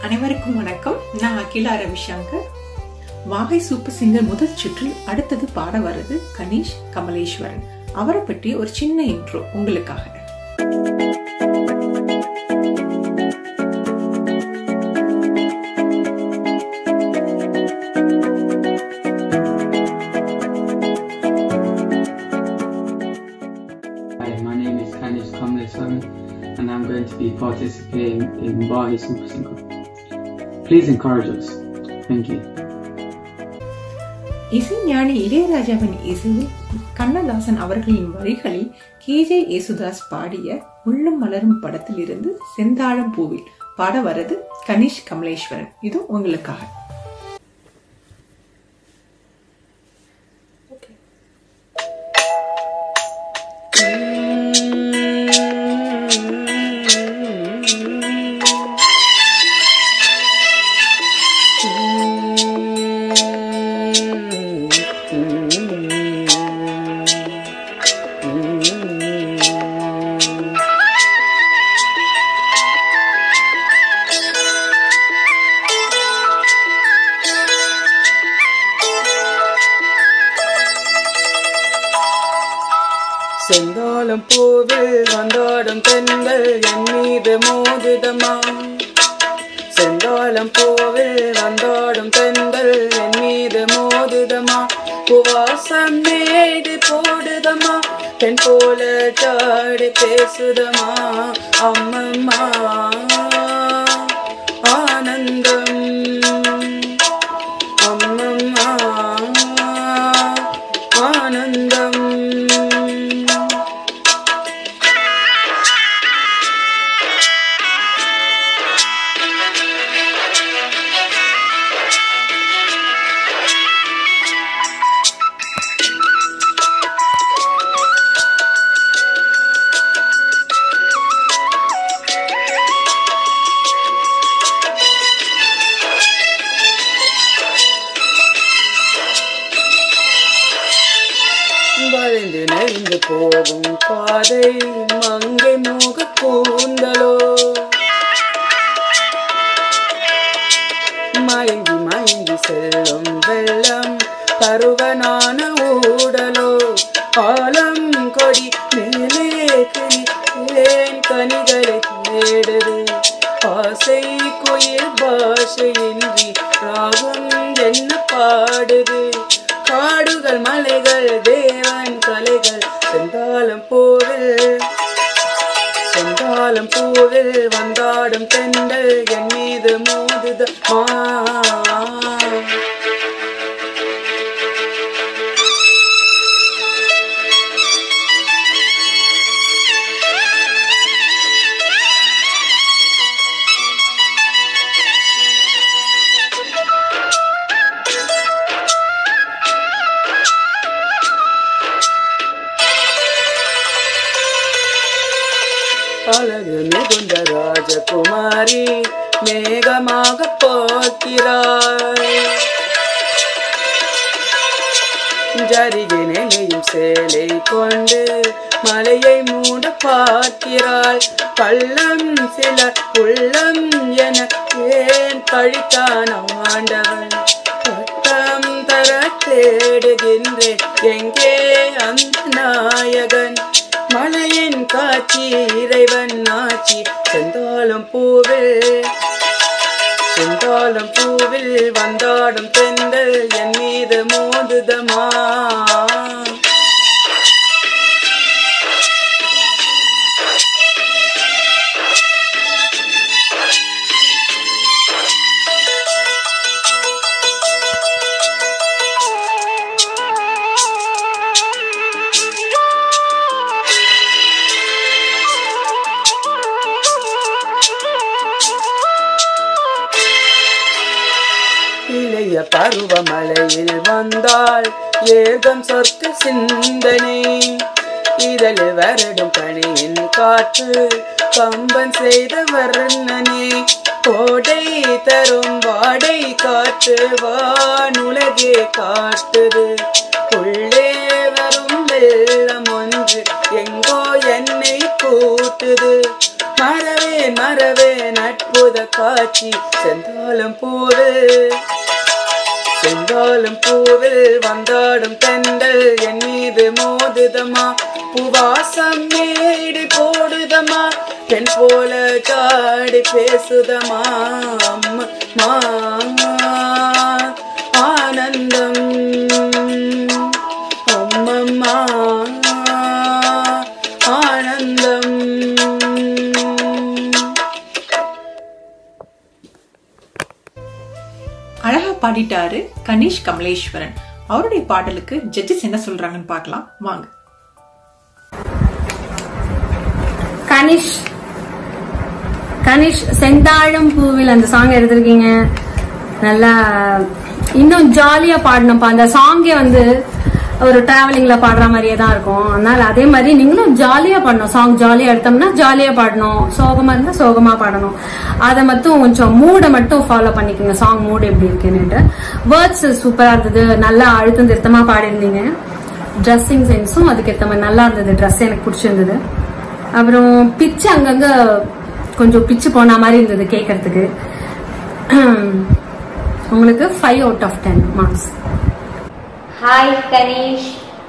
அனைவருக்கும் வணக்கம் நான் அகிலா ரவிசங்கர் வாகை சூப்பர் சிங்கர் முதல் சுற்றில் அடுத்தது பாட வர்றது கணேஷ் கமலேஸ்வரன் அவரை பற்றி ஒரு சின்ன இன்ட்ரோ உங்களுக்காக Hi, my name is Kanish Kamleswaran and I'm going to be participating in Bahi Super Single. Please encourage us. Thank you. இசைஞானி இளையராஜாவின் இசையில் கண்ணதாசன் அவர்களின் வரிகளில் கேஜே யேசுதாஸ் பாடிய முள்ளும் மலரும் படத்தில் இருந்து செந்தாழம் பூவில் பாட வர்றது கணேஷ் கமலேஸ்வரன் இது உங்களுக்காக செந்தாளம் பூவில் வந்தாடும் பெண்கள் என் மீது மோதிடமா செந்தாளம் பூவில் வந்தாடும் பெண்கள் என் மீது மோதிடமா புவாசம் மேடு போடுதமா பெண் போல சாடி பேசுதமா அம்மம்மா ஆனந்தம் அம்மம்மா ஆனந்தம் வளைந்து நெறிந்து போகும் பாதை மங்கை மூக கூந்தலோ மயங்கி மயங்கி செல்லும் வெள்ளம் பருவனான ஊடலோ ஆலம் கொடி மேலே கிளி ஏன் கனிகளை தேடுது ஆசை குயில் பாஷையின்றி ராகம் என்ன பாடுது காடுகள் மலைகள் தேவன் கலைகள் செந்தாளம் பூவில் செந்தாளம் பூவில் வந்தாடும் தெண்டல் என் மீது மோதுதமா அழகு மிகுந்த ராஜகுமாரி மேகமாக போக்கிறாய் ஜரிகை நிலையும் சேலை கொண்டு மலையை மூட பார்க்கிறாள் பள்ளம் சில உள்ளம் என ஏன் பழித்தான் ஆண்டவன் பட்டம் தர தேடுகின்றேன் எங்கே அந்த நாயகன் மலையின் காட்சி இறைவன் ஆட்சி செந்தாளம் பூவில் செந்தாளம் பூவில் வந்தாடும் தென்றல் என் மீது மோதுதமா இளைய பருவமழையில் வந்தால் ஏகம் சொர்க்க சிந்தனை இதழில் வருடும் பணியின் காற்று கம்பன் செய்த வர்ணனே கோடை தரும் வாடை காற்று வானுலகே காட்டுது உள்ளே வரும் வெள்ளம் ஒன்று எங்கோ என்னை கூட்டுது மறவே மறவே நட்பு அற்புத காட்சி செந்தாளம் பூவே செங்காலம் பூவில் வந்தாடும் தெண்டல் என் மீது மோதுதமா புவாசம் மேடி போடுதமா பெண் போல காடி பேசுதமா அம்மா ஆனந்தம் அம்மம்மா ஆனந்தம் அழகா பாடிட்டாரு கணேஷ் கமலேஸ்வரன் அவருடைய பாடலுக்கு ஜட்ஜஸ் என்ன சொல்றாங்கன்னு பார்க்கலாம் வாங்க கனிஷ் கனிஷ் செந்தாழம் பூவில் அந்த சாங் எடுத்திருக்கீங்க நல்லா இன்னும் ஜாலியா பாடணும்ப்பா அந்த சாங்கே வந்து ஒரு டிராவலிங்ல பாடுற மாதிரியே தான் இருக்கும் அதனால அதே மாதிரி நீங்களும் ஜாலியா பாடணும் சாங் ஜாலியா எடுத்தோம்னா ஜாலியா பாடணும் சோகமா இருந்தா சோகமா பாடணும் அதை மட்டும் கொஞ்சம் மூடை மட்டும் ஃபாலோ பண்ணிக்கோங்க சாங் மூடு எப்படி இருக்குன்னுட்டு வேர்ட்ஸ் சூப்பரா இருந்தது நல்லா அழுத்தம் திருத்தமா பாடியிருந்தீங்க ட்ரெஸ்ஸிங் சென்ஸும் அதுக்கேற்ற மாதிரி நல்லா இருந்தது ட்ரெஸ் எனக்கு பிடிச்சிருந்தது அப்புறம் பிச்சு அங்கங்க கொஞ்சம் பிச்சு போன மாதிரி இருந்தது கேட்கறதுக்கு உங்களுக்கு five out of ten marks hi Ganesh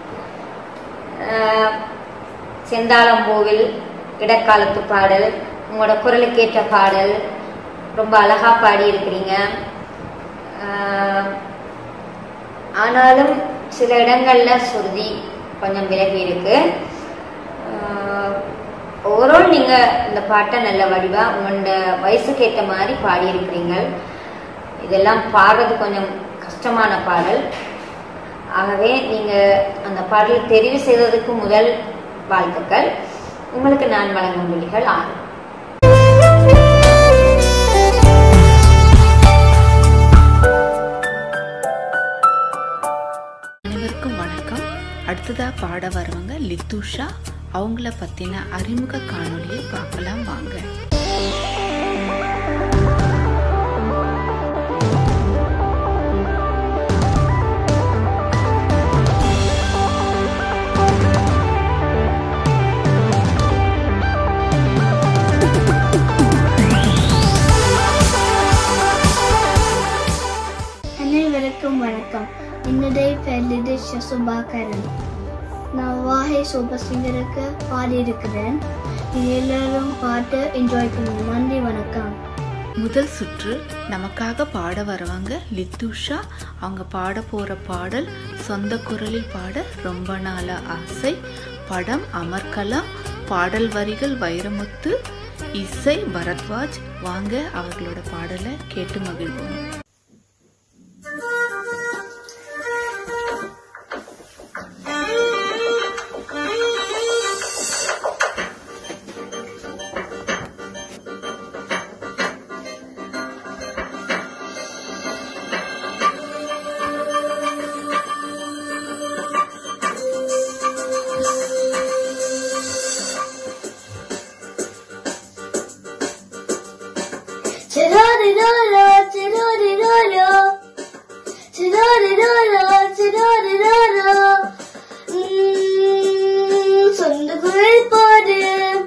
ah, செந்தாளம்பூவில் இடைக்காலத்து பாடல் உங்களோட குரலுக்கேற்ற பாடல் ரொம்ப அழகா பாடியிருக்கிறீங்க அஹ், ஆனாலும் சில இடங்கள்ல சுருதி கொஞ்சம் விலகி இருக்கு ஓவரால் நீங்க இந்த பாட்டை நல்ல வடிவா உங்களோட வயசுக்கு ஏற்ற மாதிரி பாடியிருக்கிறீங்க இதெல்லாம் பாடுறது கொஞ்சம் கஷ்டமான பாடல் ஆகவே நீங்க அந்த பாடலை தெரிவு செய்ததுக்கு முதல் வாழ்த்துக்கள் உங்களுக்கு நான் வழங்கும் விழிகள் ஆறு அனைவருக்கும் வணக்கம் அடுத்ததா பாட வரவங்க லித்துஷா அவங்கள பத்தின அறிமுக காணொளியை பார்க்கலாம் வாங்க அனைவருக்கும் வணக்கம் என்னுடைய பெயர் லிடிஷா சுபாகரன் நான் வாகை சூப்பர் சிங்கருக்கு பாடியிருக்கிறேன் நீங்க எல்லாரும் பாட்டு என்ஜாய் பண்ணுங்க நன்றி வணக்கம் முதல் சுற்று நமக்காக பாட வரவங்க லித்துஷா அவங்க பாட போற பாடல் சொந்த குரலில் பாட ரொம்ப நாள ஆசை படம் அமர்கலம் பாடல் வரிகள் வைரமுத்து இசை பரத்வாஜ் வாங்க அவர்களோட பாடலை கேட்டு மகிழ்வோம் சிரோரிரோரோ, சிரோரிரோரோ. சிரோரிரோரோ, சிரோரிரோரோ. உம், சொந்த குரல் பாடு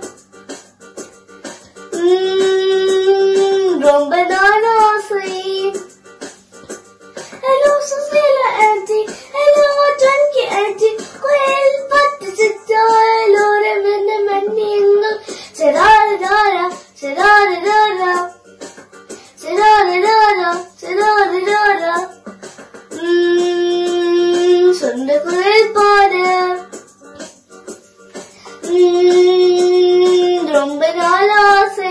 உம், ரொம்ப நாள் ஆசை ஹலோ சுசீலா ஆன்டி ஹலோ டன்கி ஆன்டி குயில் பட்டு சித்தா எல்லோர மென்ன மன்னியுங்கள் சிராரிராரா சிராரிராரா சிராரிராரா சிராரிராரா உம், சொந்த குரல் பாடு உம், ரொம்ப நாள் ஆசை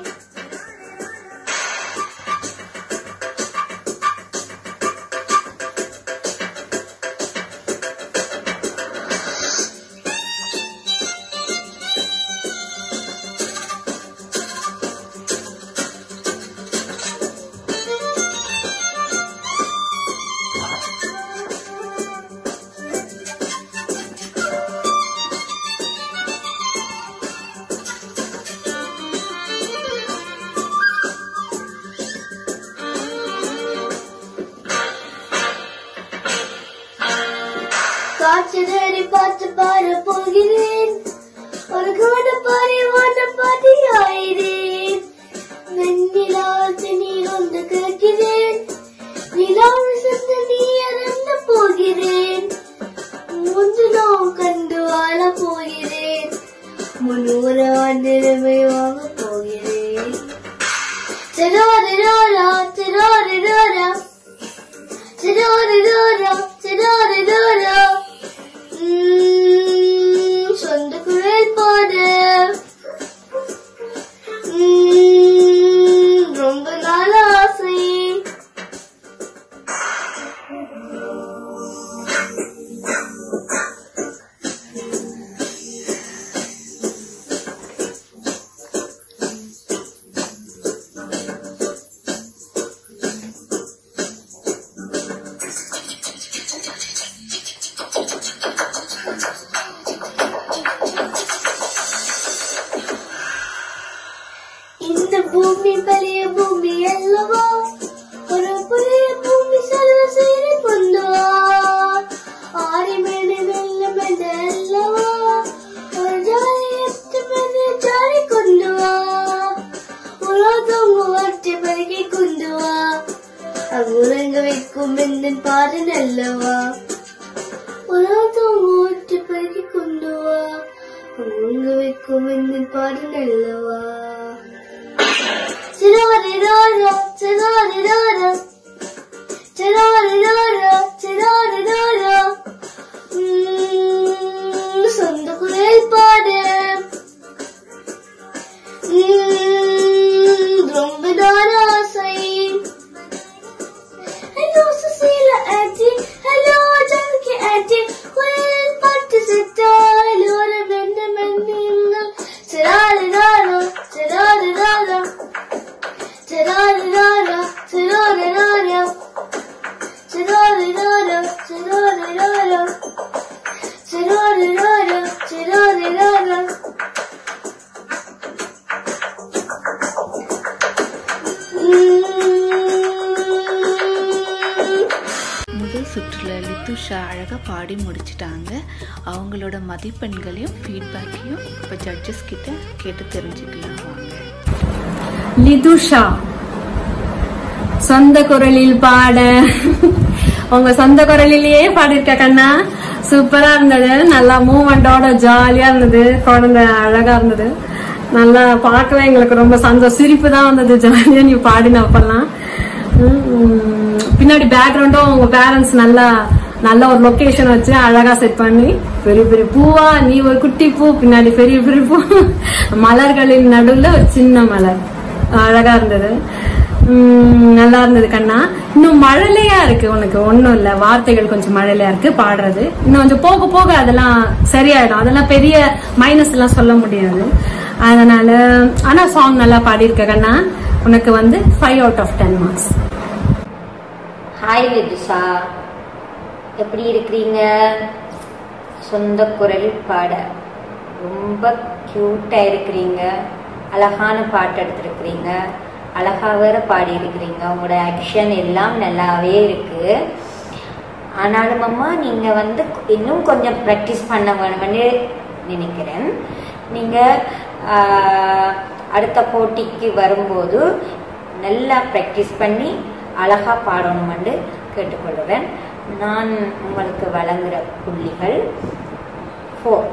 காற்று தேடி பார்த்து பாட போகிறேன் ஒரு கூட பாடி வாட்ட பாட்டி ஆயிரேன் வெண்ணில நூறு ஆண்டிலுமே வாங்க போகிறேன் சிரோரிரோரா சிரோரிரோரா சிரோரிரோரா சிரோரிரோரா உம், சொந்த குரல் பாடு உம், ரொம்ப நாள் ஆசை இந்த பூமி பெரிய பூமி அல்லவா ஒரு பெரிய பூமி செல்வ செய்து கொண்டுவா ஆரி மேடு மெல்ல மெல்ல அல்லவா ஒரு ஜாலி எட்டு மெல்ல ஜாலி கொண்டுவா உலகம் வாட்டி பருகி கொண்டுவா அங்குறங்க வைக்கும் எந்தன் பாடு நல்லவா உலகம் ஓட்டி பருகி கொண்டுவா அங்குறங்க வைக்கும் எந்தன் பாடு நல்லவா சிரோரிரோரோ, சிரோரிரோரோ, சிரோரிரோரோ, சிரோரிரோரோ. உம், சொந்த குரல் பாடு உம், ரொம்ப நாள் ஆசை hello Susheela aunty hello Janaki aunty குயில் பாட்டு சித்தா ஹலோ வெண்ண மென்னிங்கள் சிராரிராரோ சிராரிராரோ சிராரிராரோ சிராரிராரோ சிராரிராரோ சிராரிராரோ சிராரிராரோ சிராரிராரோ உம் முதல் சுற்றுல லித்துஷா அழகாக பாடி முடிச்சிட்டாங்க அவங்களோட மதிப்பெண்களையும் ஃபீட்பேக்கையும் இப்போ ஜட்ஜஸ் கிட்ட கேட்டு தெரிஞ்சுக்கலாம் வாங்க லிதுஷா சொந்த குரலில் பாட உங்க சொந்த குரலிலேயே பாடிருக்க கண்ணா சூப்பரா இருந்தது நல்லா மூமெண்டோட ஜாலியா இருந்தது குழந்தை அழகா இருந்தது நல்லா பார்க்கவே எங்களுக்கு ரொம்ப சந்தோஷம் சிரிப்பு தான் வந்தது ஜாலியா நீ பாடினப்பெல்லாம் உம், பின்னாடி பேக்ரவுண்டும் உங்க பேரண்ட்ஸ் நல்லா நல்ல ஒரு லொகேஷன் வச்சு அழகா செட் பண்ணி பெரிய பெரிய பூவா நீ ஒரு குட்டி பூ பின்னாடி பெரிய பெரிய பூ மலர்களின் நடுவுல ஒரு சின்ன மலர் அழகா இருந்தது உம் நல்லா இருந்தது கண்ணா இன்னும் மழலையா இருக்கு உனக்கு ஒண்ணும் இல்ல வார்த்தைகள் கொஞ்சம் மழலையா இருக்கு பாடுறது இன்னும் கொஞ்சம் போக போக அதெல்லாம் சரியாயிடும் அதெல்லாம் பெரிய மைனஸ் எல்லாம் சொல்ல முடியாது அதனால ஆனா சாங் நல்லா பாடியிருக்க கண்ணா உனக்கு வந்து five out of ten marks hi Lithusha எப்படி இருக்கிறீங்க சொந்த குரல் பாட ரொம்ப க்யூட்டாக இருக்கிறீங்க அழகான பாட்டு எடுத்திருக்கிறீங்க அழகா வேற பாடி இருக்கிறீங்க உங்களோட ஆக்ஷன் எல்லாம் நல்லாவே இருக்கு ஆனாலும் அம்மா நீங்கள் வந்து இன்னும் கொஞ்சம் ப்ராக்டிஸ் பண்ண வேணும்னு நினைக்கிறேன் நீங்கள் அடுத்த போட்டிக்கு வரும்போது நல்லா ப்ராக்டிஸ் பண்ணி அழகா பாடணும்னு கேட்டுக்கொள்கிறேன் நான் உங்களுக்கு வழங்குகிற புள்ளிகள் ஃபோர்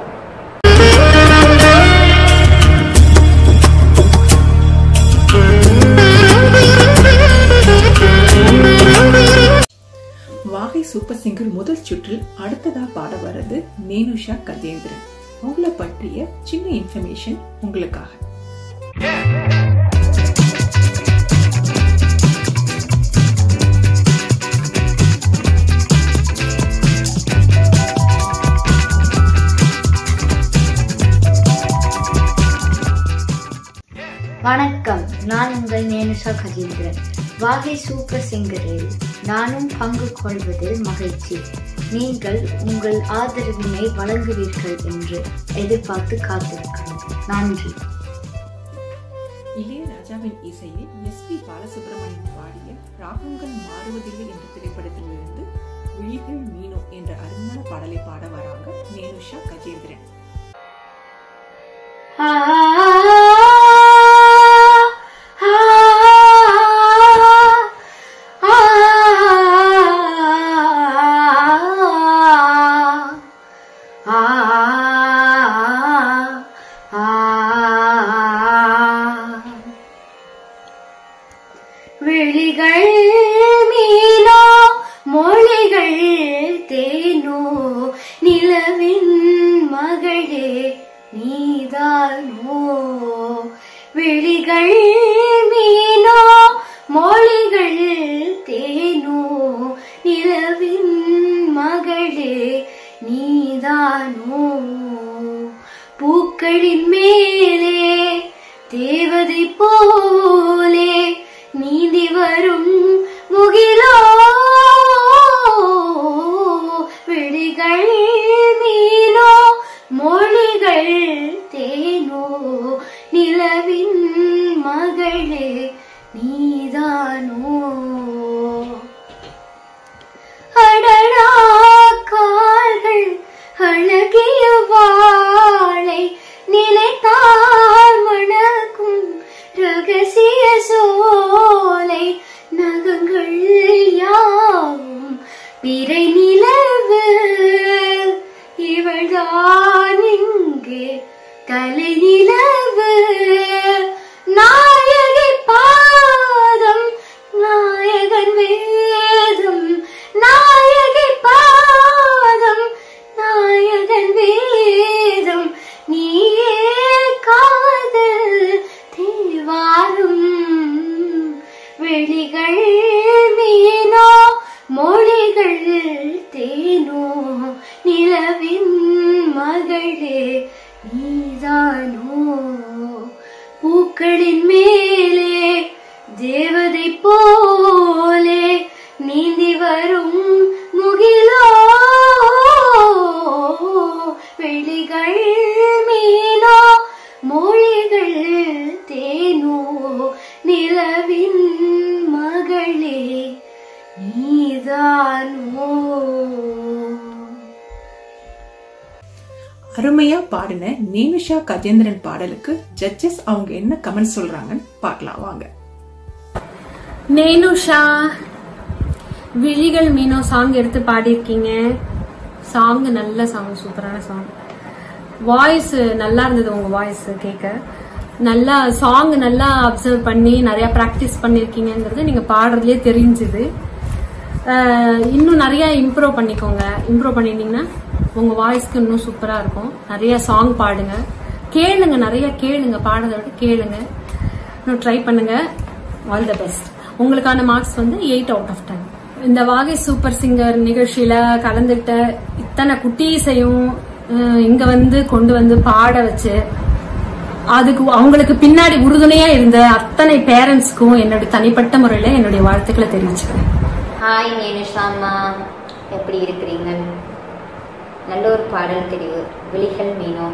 வாகை சூப்பர் சிங்கர் முதல் சுற்றில் அடுத்ததா பாட வர்றது நேனுஷா கஜேந்திரன் அவங்கள பற்றிய சின்ன இன்ஃபர்மேஷன் உங்களுக்காக வணக்கம் நான் உங்கள் நேனுஷா கஜேந்திரன் வாகை சூப்பர் சிங்கரில் நானும் பங்கு கொள்வதில் மகிழ்ச்சி நீங்கள் உங்கள் ஆதரவினை வழங்குவீர்கள் என்று எதிர்பார்த்து காத்திருக்கிறோம் நன்றி இளையராஜாவின் இசையில் எஸ் பி பாலசுப்ரமணியம் பாடிய ராகங்கள் மாறுவதில்லை என்ற திரைப்படத்திலிருந்து விழிகள் மீனோ என்ற அருமையான பாடலை பாட வராங்க நேனுஷா கஜேந்திரன் ஆ நீதானோ விழிகள் மீனோ மொழிகள் தேனோ நிலவின் மகளே நீதானோ பூக்களின் மேலே தேவதை போலே நீந்தி வரும் முகிலோ விழிகள் மீனோ மொழிகள் தேனோ நிலவின் மகளே நீதானோ அடடா கால்கள் அழகிய வாளை நினைத்தால் மணக்கும் ரகசிய சோலை நகங்கள் யாவும் பிறை நிலவு இவள்தான் இங்கே கலை நிலவு நாயகி பாதம் நாயகன் வேதம் நாயகி பாதம் நாயகன் வேதம் நீயே காதல் தேவாரும் வெளிகள் மீனோ மொழிகள் தேனோ நிலவின் மகளே நீதானோ பூக்களின் மேலே தேவதை போலே நீந்தி வரும் முகிலோ வெளிகள் மீனோ மொழிகள் தேனோ நிலவின் மகளே நீதானோ அருமையா பாடின நேமிஷா கஜேந்திரன் பாடலுக்கு ஜட்ஜஸ் அவங்க என்ன கமெண்ட் சொல்றாங்கன்னு பார்க்கலாம் வாங்க நேனுஷா விழிகள் மீனோ சாங் எடுத்து பாடியிருக்கீங்க சாங் நல்ல சாங் சூப்பரான சாங் வாய்ஸ் நல்லா இருந்தது உங்க வாய்ஸ் கேட்க நல்லா சாங் நல்லா அப்சர்வ் பண்ணி நிறைய ப்ராக்டிஸ் பண்ணிருக்கீங்கிறது நீங்க பாடுறதுலயே தெரிஞ்சுது அஹ், இன்னும் நிறைய இம்ப்ரூவ் பண்ணிக்கோங்க இம்ப்ரூவ் பண்ணிட்டீங்கன்னா உங்க வாய்ஸ்க்கு இன்னும் சூப்பரா இருக்கும் நிறைய சாங் பாடுங்க கேளுங்க நிறைய கேளுங்க பாடுறத விட கேளுங்க இன்னும் ட்ரை பண்ணுங்க ஆல் த பெஸ்ட் உங்களுக்கான மார்க்ஸ் வந்து எயிட் அவுட் ஆஃப் டென் இந்த வாகை சூப்பர் சிங்கர் நிகழ்ச்சியில கலந்துகிட்ட இத்தனை குட்டீஸையும் அஹ், இங்க வந்து கொண்டு வந்து பாட வச்சு அதுக்கு அவங்களுக்கு பின்னாடி உறுதுணையா இருந்த அத்தனை பேரண்ட்ஸ்க்கும் என்னுடைய தனிப்பட்ட முறையில என்னுடைய வாழ்த்துக்களை தெரிவிச்சுக்கிறேன் ஹாய் நேனுஷாமா எப்படி இருக்கிறீங்க நல்ல ஒரு பாடல் தெரிவு விழிகள் மீனோ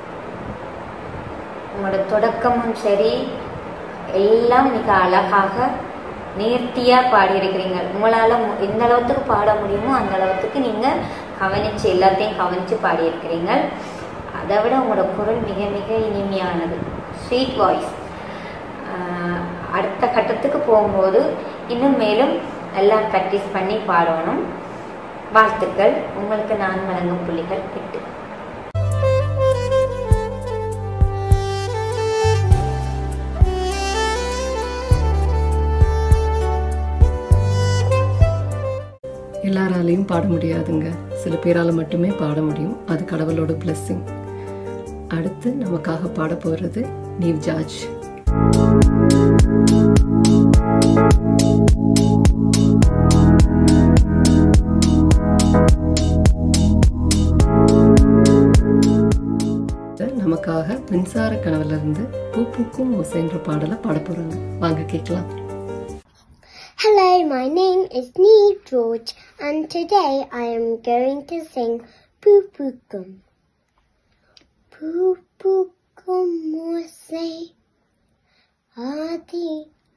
உங்களோட தொடக்கமும் சரி எல்லாம் மிக அழகாக நேர்த்தியாக பாடியிருக்கிறீங்க உங்களால் எந்த அளவுக்கு பாட முடியுமோ அந்த அளவுக்கு நீங்கள் கவனிச்சு எல்லாத்தையும் கவனித்து பாடியிருக்கிறீங்க அதை விட உங்களோட குரல் மிக மிக இனிமையானது ஸ்வீட் வாய்ஸ் அடுத்த கட்டத்துக்கு போகும்போது இன்னும் மேலும் எல்லாம் ப்ராக்டிஸ் பண்ணி பாடணும் வாழ்த்துக்கள் உங்களுக்கு நான் வழங்கும் புள்ளிகள் எட்டு எல்லாராலையும் பாட முடியாதுங்க சில பேரால மட்டுமே பாட முடியும் அது கடவுளோட blessing அடுத்து நமக்காக பாட போறது நீவ் ஜார்ஜ் நமக்காக மின்சார கனவுல இருந்து பூ பூக்கும் ஓசைன்ற பாடலை பாட போறாங்க வாங்க கேட்கலாம் Hello, my name is Neve George, and today I am going to sing Poo Poo Gum. Poo Poo Gum say, Adi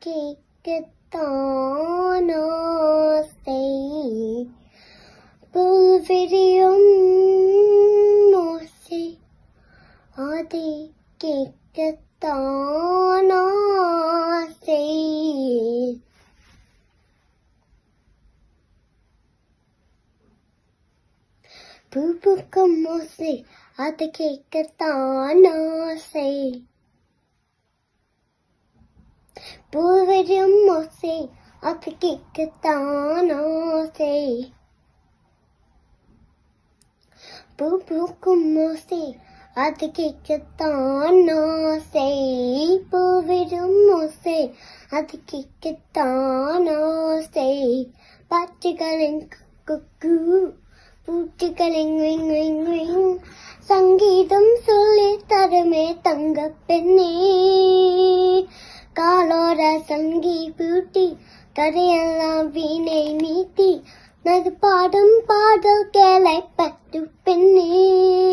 Kikatana say, Pulverium say, Adi Kikatana say. பூப்புக்கும் மோசை அது கேட்கத்தான் ஆசை பூவரும் மோசை அது கேட்கத்தான் ஆசை பூ பூக்கும் மோசை அது கேட்கத்தான் ஆசை பூவிடும் ஓசை அது கேட்கத்தான் ஆசை பாட்டுகளின் குக்கு பூச்சிகளின் விங் விங் விங் சங்கீதம் சொல்லி தருமே தங்க பெண்ணே காலோர சங்கி பூட்டி கரையெல்லாம் வீணை மீட்டி நது பாடும் பாடல் கேளை பட்டு பெண்ணே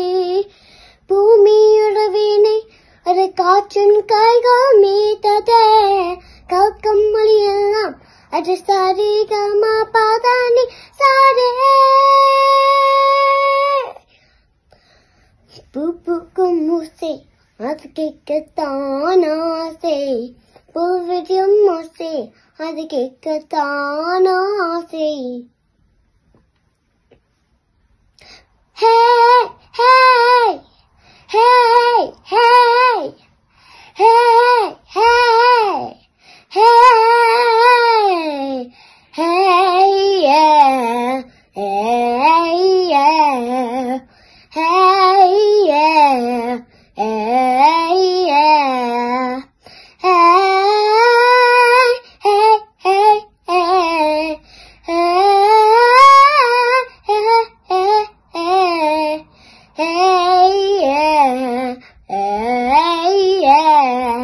பூமியோட வீணை அது காற்றின் கைகள் மீட்டதே கல்கம் மொழியெல்லாம் அது சரிகமா பாதானி சாரே பூ பூக்கும் மூசை அது கேட்கத்தான் ஆசை பூவிடும் மூசை அது கேட்கத்தான் ஆசை ஹே ஹே ஹே ஹே ஹே ஹே ஹே Hey, yeah, hey, yeah, hey, yeah, hey, yeah, hey, hey, hey, hey, hey, hey, hey, yeah, hey, yeah.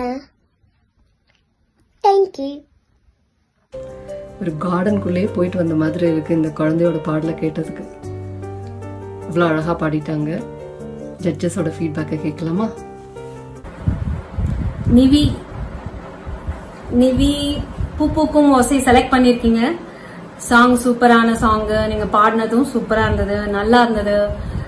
Thank you. ஒரு கார்டனுக்குள்ளேயே போயிட்டு வந்த மாதிரி இருக்கு இந்த குழந்தையோட பாடலை கேட்டதுக்கு அவ்வளோ அழகா பாடிட்டாங்க ஜட்ஜஸோட ஃபீட்பேக்கை கேட்கலாமா நிவி நிவி பூ பூக்கும் ஓசை செலக்ட் பண்ணிருக்கீங்க சாங் சூப்பரான சாங் நீங்க பாடினதும் சூப்பரா இருந்தது நல்லா இருந்தது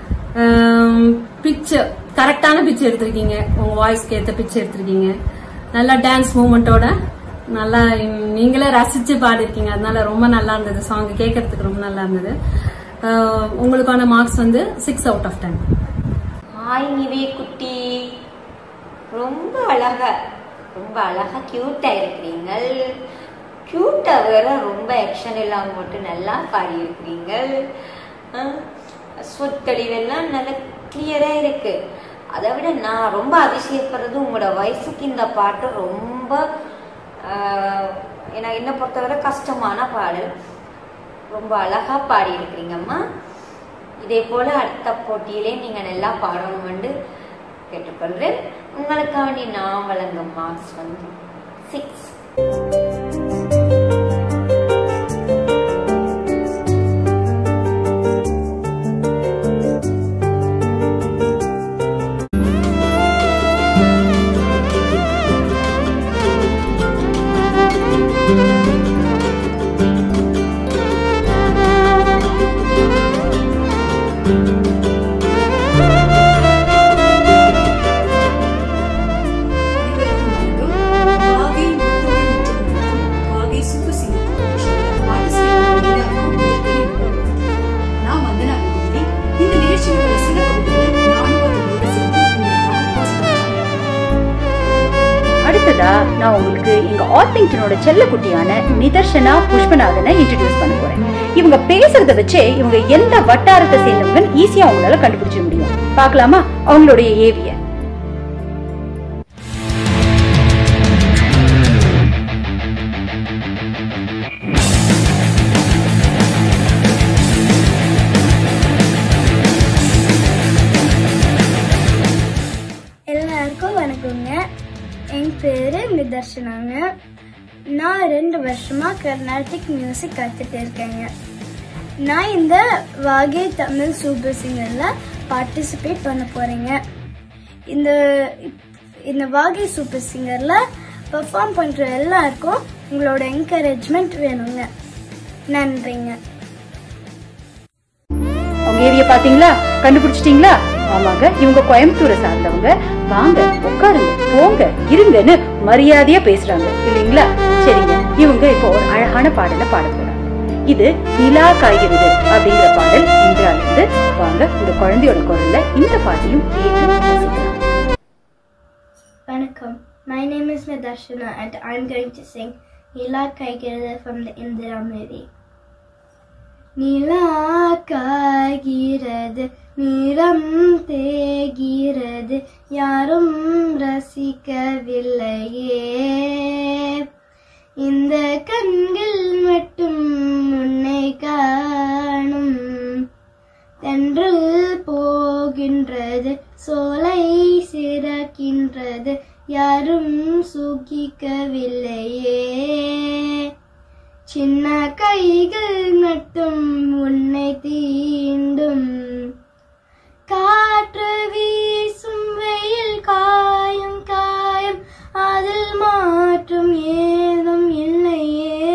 பிச் கரெக்டான பிச் எடுத்திருக்கீங்க உங்க வாய்ஸ்க்கு ஏத்த பிச் எடுத்திருக்கீங்க நல்லா டான்ஸ் மூமெண்டோட நல்லா நீங்களே ரசிச்சு பாடிருக்கீங்க அதனால ரொம்ப நல்லா இருந்தது சாங் கேட்கறதுக்கு ரொம்ப நல்லா இருந்தது அஹ், உங்களுக்கான மார்க்ஸ் வந்து six out of ten hi Nivi குட்டி ரொம்ப அழகா ரொம்ப அழகா கியூட்டா இருக்கிறீங்க கியூட்டா வேற ரொம்ப ஆக்ஷன் எல்லாம் போட்டு நல்லா பாடி இருக்கிறீங்க சொற்கழிவெல்லாம் நல்ல கிளியரா இருக்கு அதை விட நான் ரொம்ப அதிசயப்படுறது உங்களோட வயசுக்கு இந்த பாட்டு ரொம்ப ஆஹ், எனக்கு என்ன பொறுத்தவரை கஷ்டமான பாடல் ரொம்ப அழகா பாடி இருக்கிறீங்கம்மா இதே போல அடுத்த போட்டியிலே நீங்க நல்லா பாடணும்னு கேட்டுக்கொள்றேன் உங்களுக்காண்டி நான் வழங்கும் மார்க்ஸ் வந்து சிக்ஸ் அடுத்ததா நான் உங்களுக்கு எங்க ஆர்டிங்டனோட செல்லக்குட்டியான நிதர்ஷனா புஷ்பநாதனை இன்ட்ரடியூஸ் பண்ண போறேன் இவங்க பேசுறத வச்சே இவங்க எந்த வட்டாரத்தை சேர்ந்தவங்கன்னு ஈஸியா அவங்களால கண்டுபிடிச்சிட முடியும் பார்க்கலாமா அவங்களுடைய ஏவிய எல்லாருக்கும் வணக்கங்க என் பேரு நிதர்ஷனாங்க நான் ரெண்டு வருஷமா கர்நாடிக் மியூசிக் கத்துட்டு இருக்கேங்க நான் இந்த வாகை தமிழ் சூப்பர் சிங்கர்ல பார்ட்டிசிபேட் பண்ண போறேங்க இந்த இந்த வாகை சூப்பர் சிங்கர்ல பெர்ஃபார்ம் பண்ற எல்லாருக்கும் உங்களோட என்கரேஜ்மெண்ட் வேணுங்க நன்றிங்க அவங்க ஏவிய பாத்தீங்களா கண்டுபிடிச்சிட்டீங்களா ஆமாங்க இவங்க கோயம்புத்தூரை சார்ந்தவங்க வாங்க உட்காருங்க போங்க இருங்கன்னு மரியாதையா பேசுறாங்க இல்லைங்களா சரிங்க இவங்க இப்போ ஒரு அழகான பாடலை பாட போறாங்க இது நிலா காய்கிறது அப்படிங்கிற பாடல் இந்திரால இருந்து வாங்க இந்த குழந்தையோட குரல்ல இந்த பாட்டையும் கேட்டு ரசிக்கலாம் Vanakkam. My name is Nadarshana and I'm going to sing Nila Kaikirada from the Indira movie. நிலா காய்கிறது நிறம் தேகிறது யாரும் ரசிக்கவில்லையே இந்த கண்கள் மட்டும் உன்னை காணும் தென்றல் போகின்றது சோலை சிறக்கின்றது யாரும் சுகிக்கவில்லையே சின்ன கைகள் மட்டும் உன்னை தீண்டும் காற்று வீசும் வெயில் காயும் காயம் அதில் மாற்றம் ஏதும் இல்லையே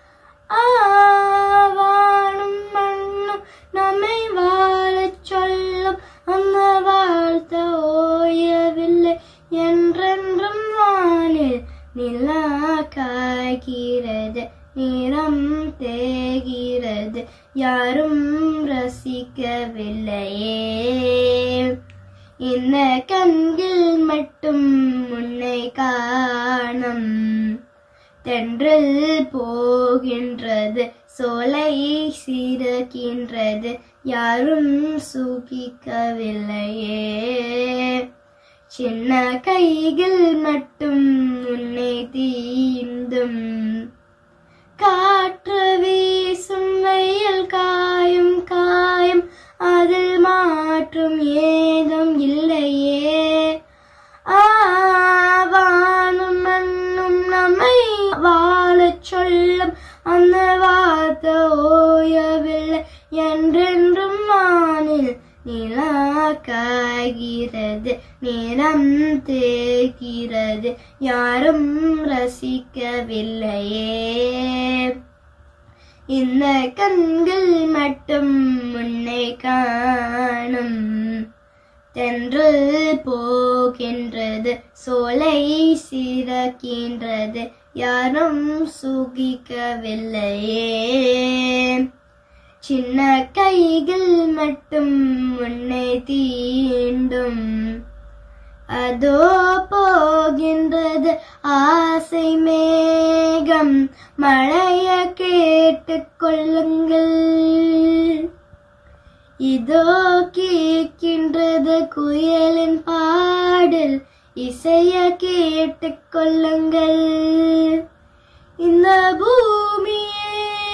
ஆவானும் மண்ணும் நம்மை வாழச் சொல்லும் அந்த வாழ்த்த ஓயவில்லை என்றென்றும் வானில் நிலா காய்கிறது நிறம் தேகிறது யாரும் ரசிக்கவில்லையே இந்த கண்கள் மட்டும் உன்னை காணும் தென்றல் போகின்றது சோலை சிறக்கின்றது யாரும் சுகிக்கவில்லையே சின்ன கைகள் மட்டும் உன்னை தீண்டும் காற்று வீசும் வெயில் காயும் காயும் அதில் மாற்றும் ஏதும் இல்லையே ஆவானும் மண்ணும் நம்மை வாழச் சொல்லும் அந்த வார்த்தை ஓயவில்லை என்றென்றும் வானில் நிலா காய்கிறது நிறம் தேய்கிறது யாரும் ரசிக்கவில்லையே இந்த கண்கள் மட்டும் உன்னை காணும் தென்றல் போகின்றது சோலை சிறக்கின்றது யாரும் சுகிக்கவில்லையே சின்ன கைகள் மட்டும் உன்னை தீண்டும் அதோ போகின்றது ஆசை மேகம் மழைய கேட்டுக் கொள்ளுங்கள் இதோ கேட்கின்றது குயலின் பாடல் இசைய கேட்டுக் கொள்ளுங்கள் இந்த பூமியே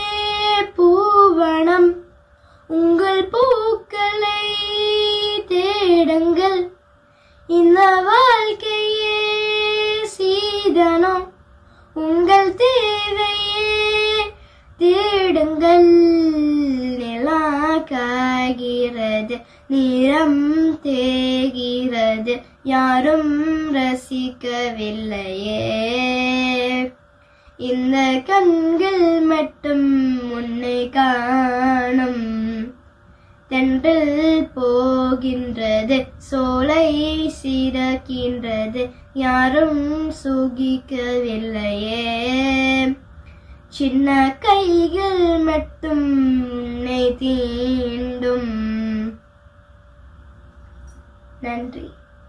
பூவனம் உங்கள் பூக்களை தேடுங்கள் இந்த வாழ்க்கையே சீதனம் உங்கள் தேவையே தேடுங்கள் நிலா காய்கிறது நிறம் தேகிறது யாரும் ரசிக்கவில்லையே இந்த கண்கள் மட்டும் உன்னை காணும் தென்றல் போகின்றது சோலை சிறக்கின்றது யாரும் சுகிக்கவில்லையே சின்ன கைகள் மட்டும் உன்னை தீண்டும் நன்றி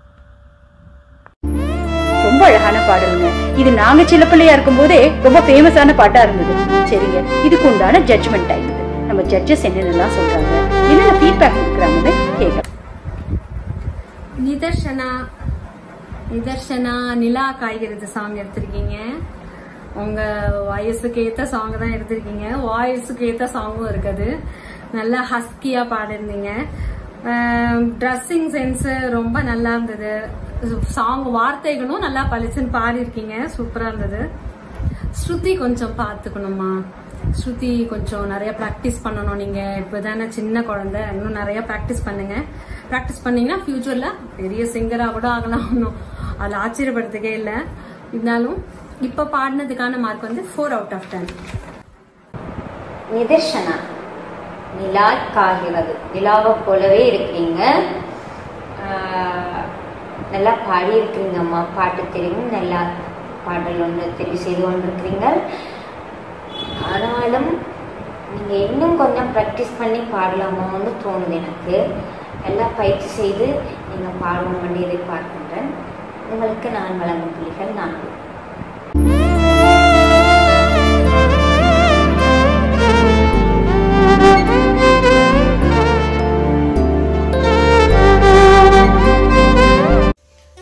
ரொம்ப அழகான பாடலுங்க இது நாங்க சின்ன பிள்ளையா இருக்கும் போதே ரொம்ப ஃபேமஸான பாட்டா இருந்தது சரிங்க இதுக்கு உண்டான ஜட்ஜ்மெண்ட் டைம் இது நம்ம ஜட்ஜஸ் என்னென்னலாம் சொல்றாங்க என்னென்ன ஃபீட்பேக் கொடுக்குறாங்கன்னு கேட்கலாம் நிதர்ஷனா நிதர்ஷனா நிலா காய்கிறது சாங் எடுத்திருக்கீங்க உங்க வயசுக்கு ஏத்த சாங் தான் எடுத்திருக்கீங்க வாய்ஸுக்கு ஏத்த சாங்கும் இருக்குது நல்லா ஹஸ்கியா பாடிருந்தீங்க ட்ரெஸ்ஸிங் சென்ஸ் ரொம்ப நல்லா இருந்தது சாங் வார்த்தைகளும் நல்லா பளிச்சுன்னு பாடிருக்கீங்க சூப்பரா இருந்தது ஸ்ருதி கொஞ்சம் பார்த்துக்கணுமா ஸ்ருதி கொஞ்சம் நிறைய ப்ராக்டிஸ் பண்ணணும் நீங்க இப்பதானே சின்ன குழந்தை இன்னும் நிறைய ப்ராக்டிஸ் பண்ணுங்க ப்ராக்டிஸ் பண்ணீங்கன்னா ஃபியூச்சர்ல பெரிய சிங்கரா கூட ஆகலாம் ஒன்றும் அதில் ஆச்சரியப்படுறதுக்கே இல்லை இருந்தாலும் இப்ப பாடினதுக்கான மார்க் வந்து four out of ten Nidharshana நிலா காகிறது நிலாவை போலவே இருக்கிறீங்க ஆஹ், நல்லா பாடி இருக்கிறீங்கம்மா பாட்டு தெரியும் நல்லா பாடல் ஒன்று தெரிவு செய்து கொண்டிருக்கிறீங்க ஆனாலும் நீங்கள் இன்னும் கொஞ்சம் ப்ராக்டிஸ் பண்ணி பாடலாமோன்னு தோணுது எனக்கு நல்லா பயிற்சி செய்து நீங்கள் பாடணும் பண்ணி எதிர்பார்க்கின்றேன் உங்களுக்கு நான் வழங்கும் புள்ளிகள் நான்கு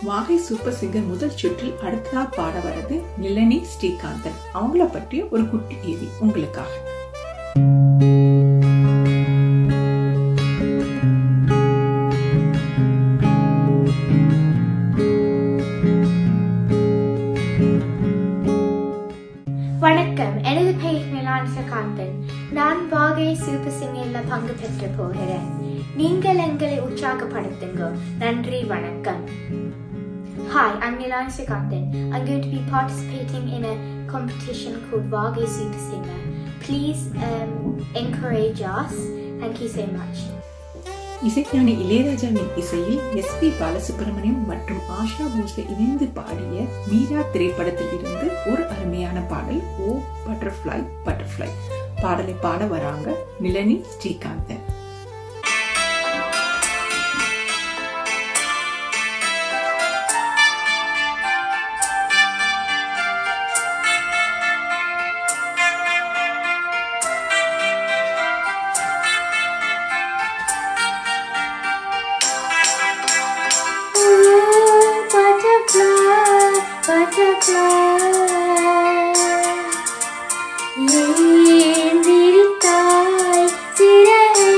வாகை சூப்பர் சிங்கர் முதல் சுற்றில் அடுத்ததா பாட வர்றது நிலனி ஸ்ரீகாந்தன் அவங்கள பற்றிய ஒரு குட்டி கேள்வி உங்களுக்காக வணக்கம் எனது பெயர் நிலான் சகாந்தன் நான் வாகை சூப்பர் சிங்கர்ல பங்கு பெற்று போகிறேன் நீங்கள் எங்களை உற்சாகப்படுத்துங்க நன்றி வணக்கம் Hi, I'm Nilan Sikanthan. I'm going to be participating in a competition called Vage Super Singer. Please um, encourage us. Thank you so much. இசைஞானி இளையராஜாவின் இசையில் எஸ் பி பாலசுப்ரமணியம் மற்றும் ஆஷா போஸ்லே இணைந்து பாடிய மீரா திரைப்படத்தில் இருந்து ஒரு அருமையான பாடல் ஓ பட்டர்ஃப்ளை பட்டர்ஃப்ளை பாடலை பாட வராங்க நிலனி ஸ்ரீகாந்தன் butterfly, butterfly. ஏன் விரித்தாய் சிறகை?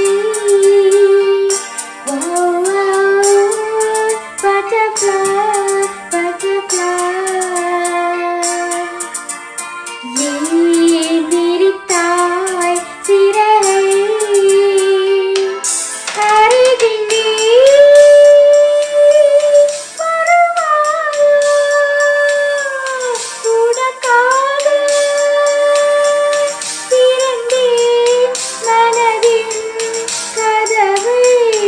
Wow, wow, butterfly, butterfly. ஏன் விரித்தாய் சிறகை? அருகிலே உனக்காக திறந்தேன் மனதின் கதவை.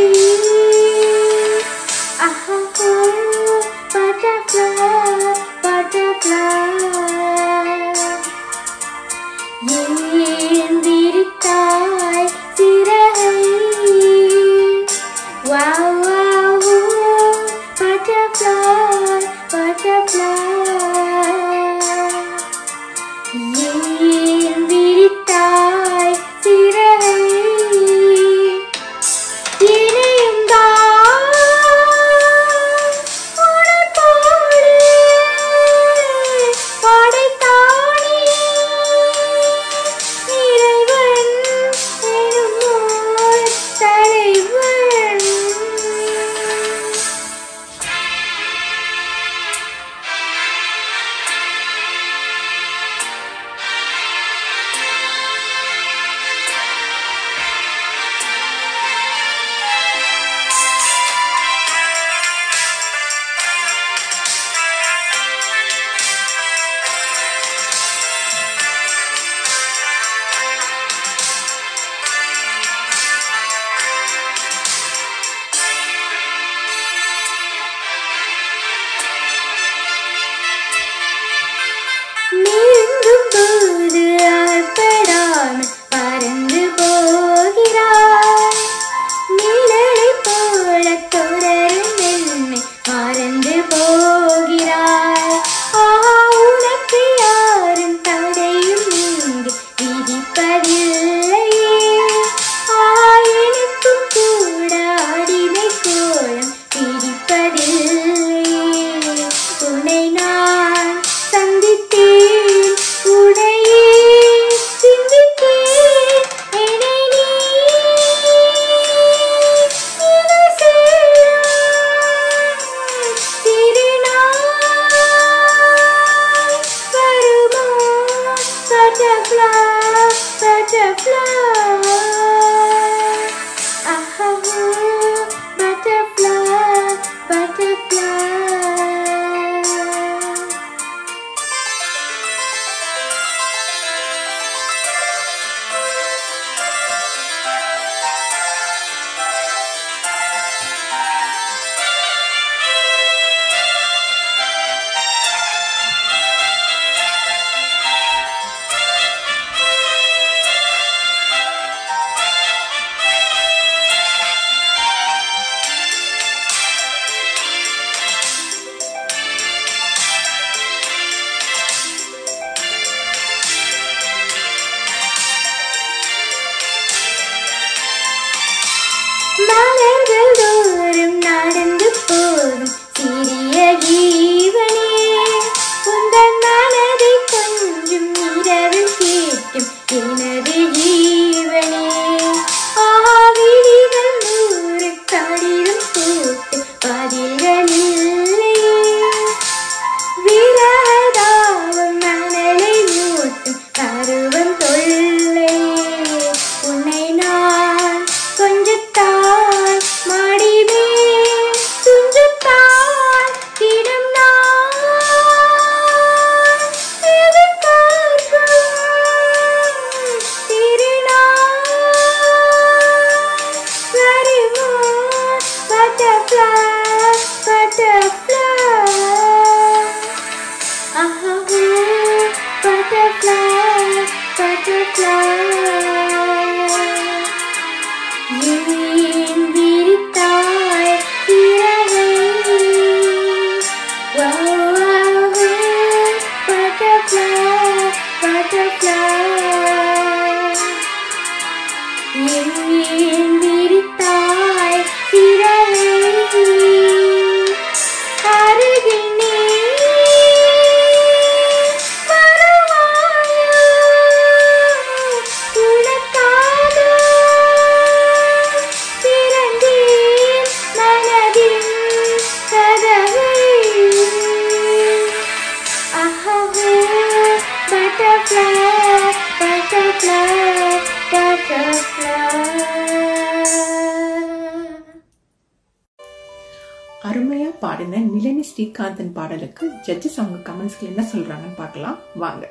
ஆஹா, ஓ, butterfly, butterfly. ஏன் விரித்தாய் சிறகை? Wow, wow, wow, butterfly, butterfly. ஏன் விரித்தாய் சிறகை? இனியும் தான் உனக்கோடு படைத்தானே இறைவன் எனும் ஓர் தலைவன் நிலனி ஸ்ரீகாந்தன் பாடலுக்கு ஜட்ஜஸ் அவங்க கமெண்ட்ஸ்ல என்ன சொல்றாங்கன்னு பார்க்கலாம் வாங்க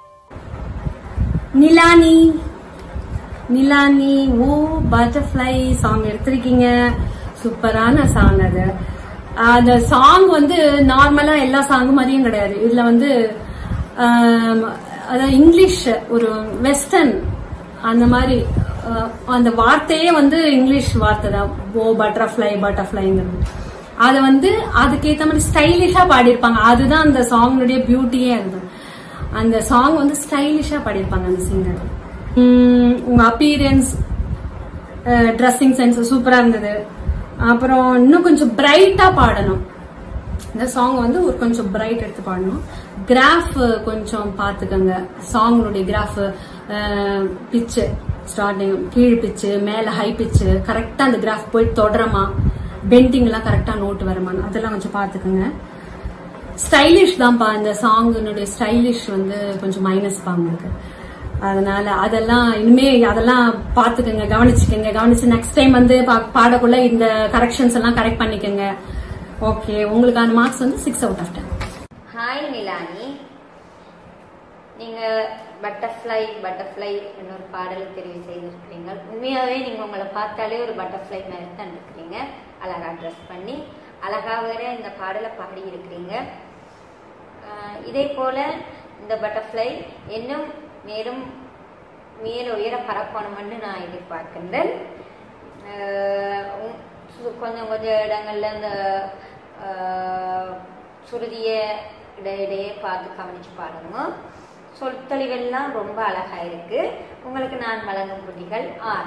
Nilani Nilani oh butterfly song எடுத்திருக்கீங்க சூப்பரான சாங் அது அந்த சாங் வந்து நார்மலா எல்லா சாங் மாதிரியும் கிடையாது இதுல வந்து ஆம், அதாவது இங்கிலீஷ் ஒரு வெஸ்டர்ன் அந்த மாதிரி அஹ், அந்த வார்த்தையே வந்து இங்கிலீஷ் வார்த்தை தான் ஓ பட்டர்ஃப்ளை பட்டர்ஃப்ளைங்கிறது அதை வந்து அதுக்கேத்த மாதிரி ஸ்டைலிஷா பாடியிருப்பாங்க அதுதான் அந்த சாங்குடைய பியூட்டியே அதுதான் அந்த சாங் வந்து ஸ்டைலிஷா பாடியிருப்பாங்க அந்த சிங்கர் உங்க அப்பீரியன்ஸ் ட்ரெஸ்ஸிங் சென்ஸ் சூப்பரா இருந்தது அப்புறம் இன்னும் கொஞ்சம் பிரைட்டா பாடணும் இந்த சாங் வந்து ஒரு கொஞ்சம் பிரைட் எடுத்து பாடணும் கிராஃப் கொஞ்சம் பாத்துக்கோங்க சாங்களுடைய கிராஃப் பிச்சு ஸ்டார்டிங் கீழ் பிச்சு மேல ஹை பிச்சு கரெக்டா அந்த கிராஃப் போய் தொடரமா பெண்டிங் எல்லாம் கரெக்டா நோட்டு வரமான்னு அதெல்லாம் கொஞ்சம் பாத்துக்கோங்க ஸ்டைலிஷ் தான்ப்பா இந்த சாங்கினுடைய ஸ்டைலிஷ் வந்து கொஞ்சம் மைனஸ் பா உங்களுக்கு அதனால அதெல்லாம் இனிமே அதெல்லாம் பாத்துக்கோங்க கவனிச்சுக்கோங்க கவனிச்சு நெக்ஸ்ட் டைம் வந்து பா- பாடக்குள்ள இந்த கரெக்ஷன்ஸ் எல்லாம் கரெக்ட் பண்ணிக்கோங்க ஓகே உங்களுக்கான மார்க்ஸ் வந்து six out of ten hi Nilani நீங்க பட்டர்ஃப்ளை பட்டர்ஃப்ளை ஒரு பாடலை தெரிவு செய்திருக்கிறீங்க உண்மையாவே நீங்க உங்களை பார்த்தாலே ஒரு பட்டர்ஃப்ளை மாதிரி தான் இருக்கிறீங்க அழகா ட்ரெஸ் பண்ணி அழகா வேற இந்த பாடலை பாடி இருக்கிறீங்க ஆஹ் இதே போல இந்த பட்டர்ஃப்ளை இன்னும் மேலும் மேல உயர பரப்பணும்னு நான் எதிர்பார்க்கின்றேன் ஆஹ் உம் சு- கொஞ்சம் கொஞ்சம் இடங்கள்ல இந்த ஆஹ் சுருதிய இடையிடையே பார்த்து கவனிச்சு பாடுங்க சொல் தெளிவெல்லாம் ரொம்ப அழகா இருக்கு உங்களுக்கு நான் வழங்கும் புள்ளிகள் ஆறு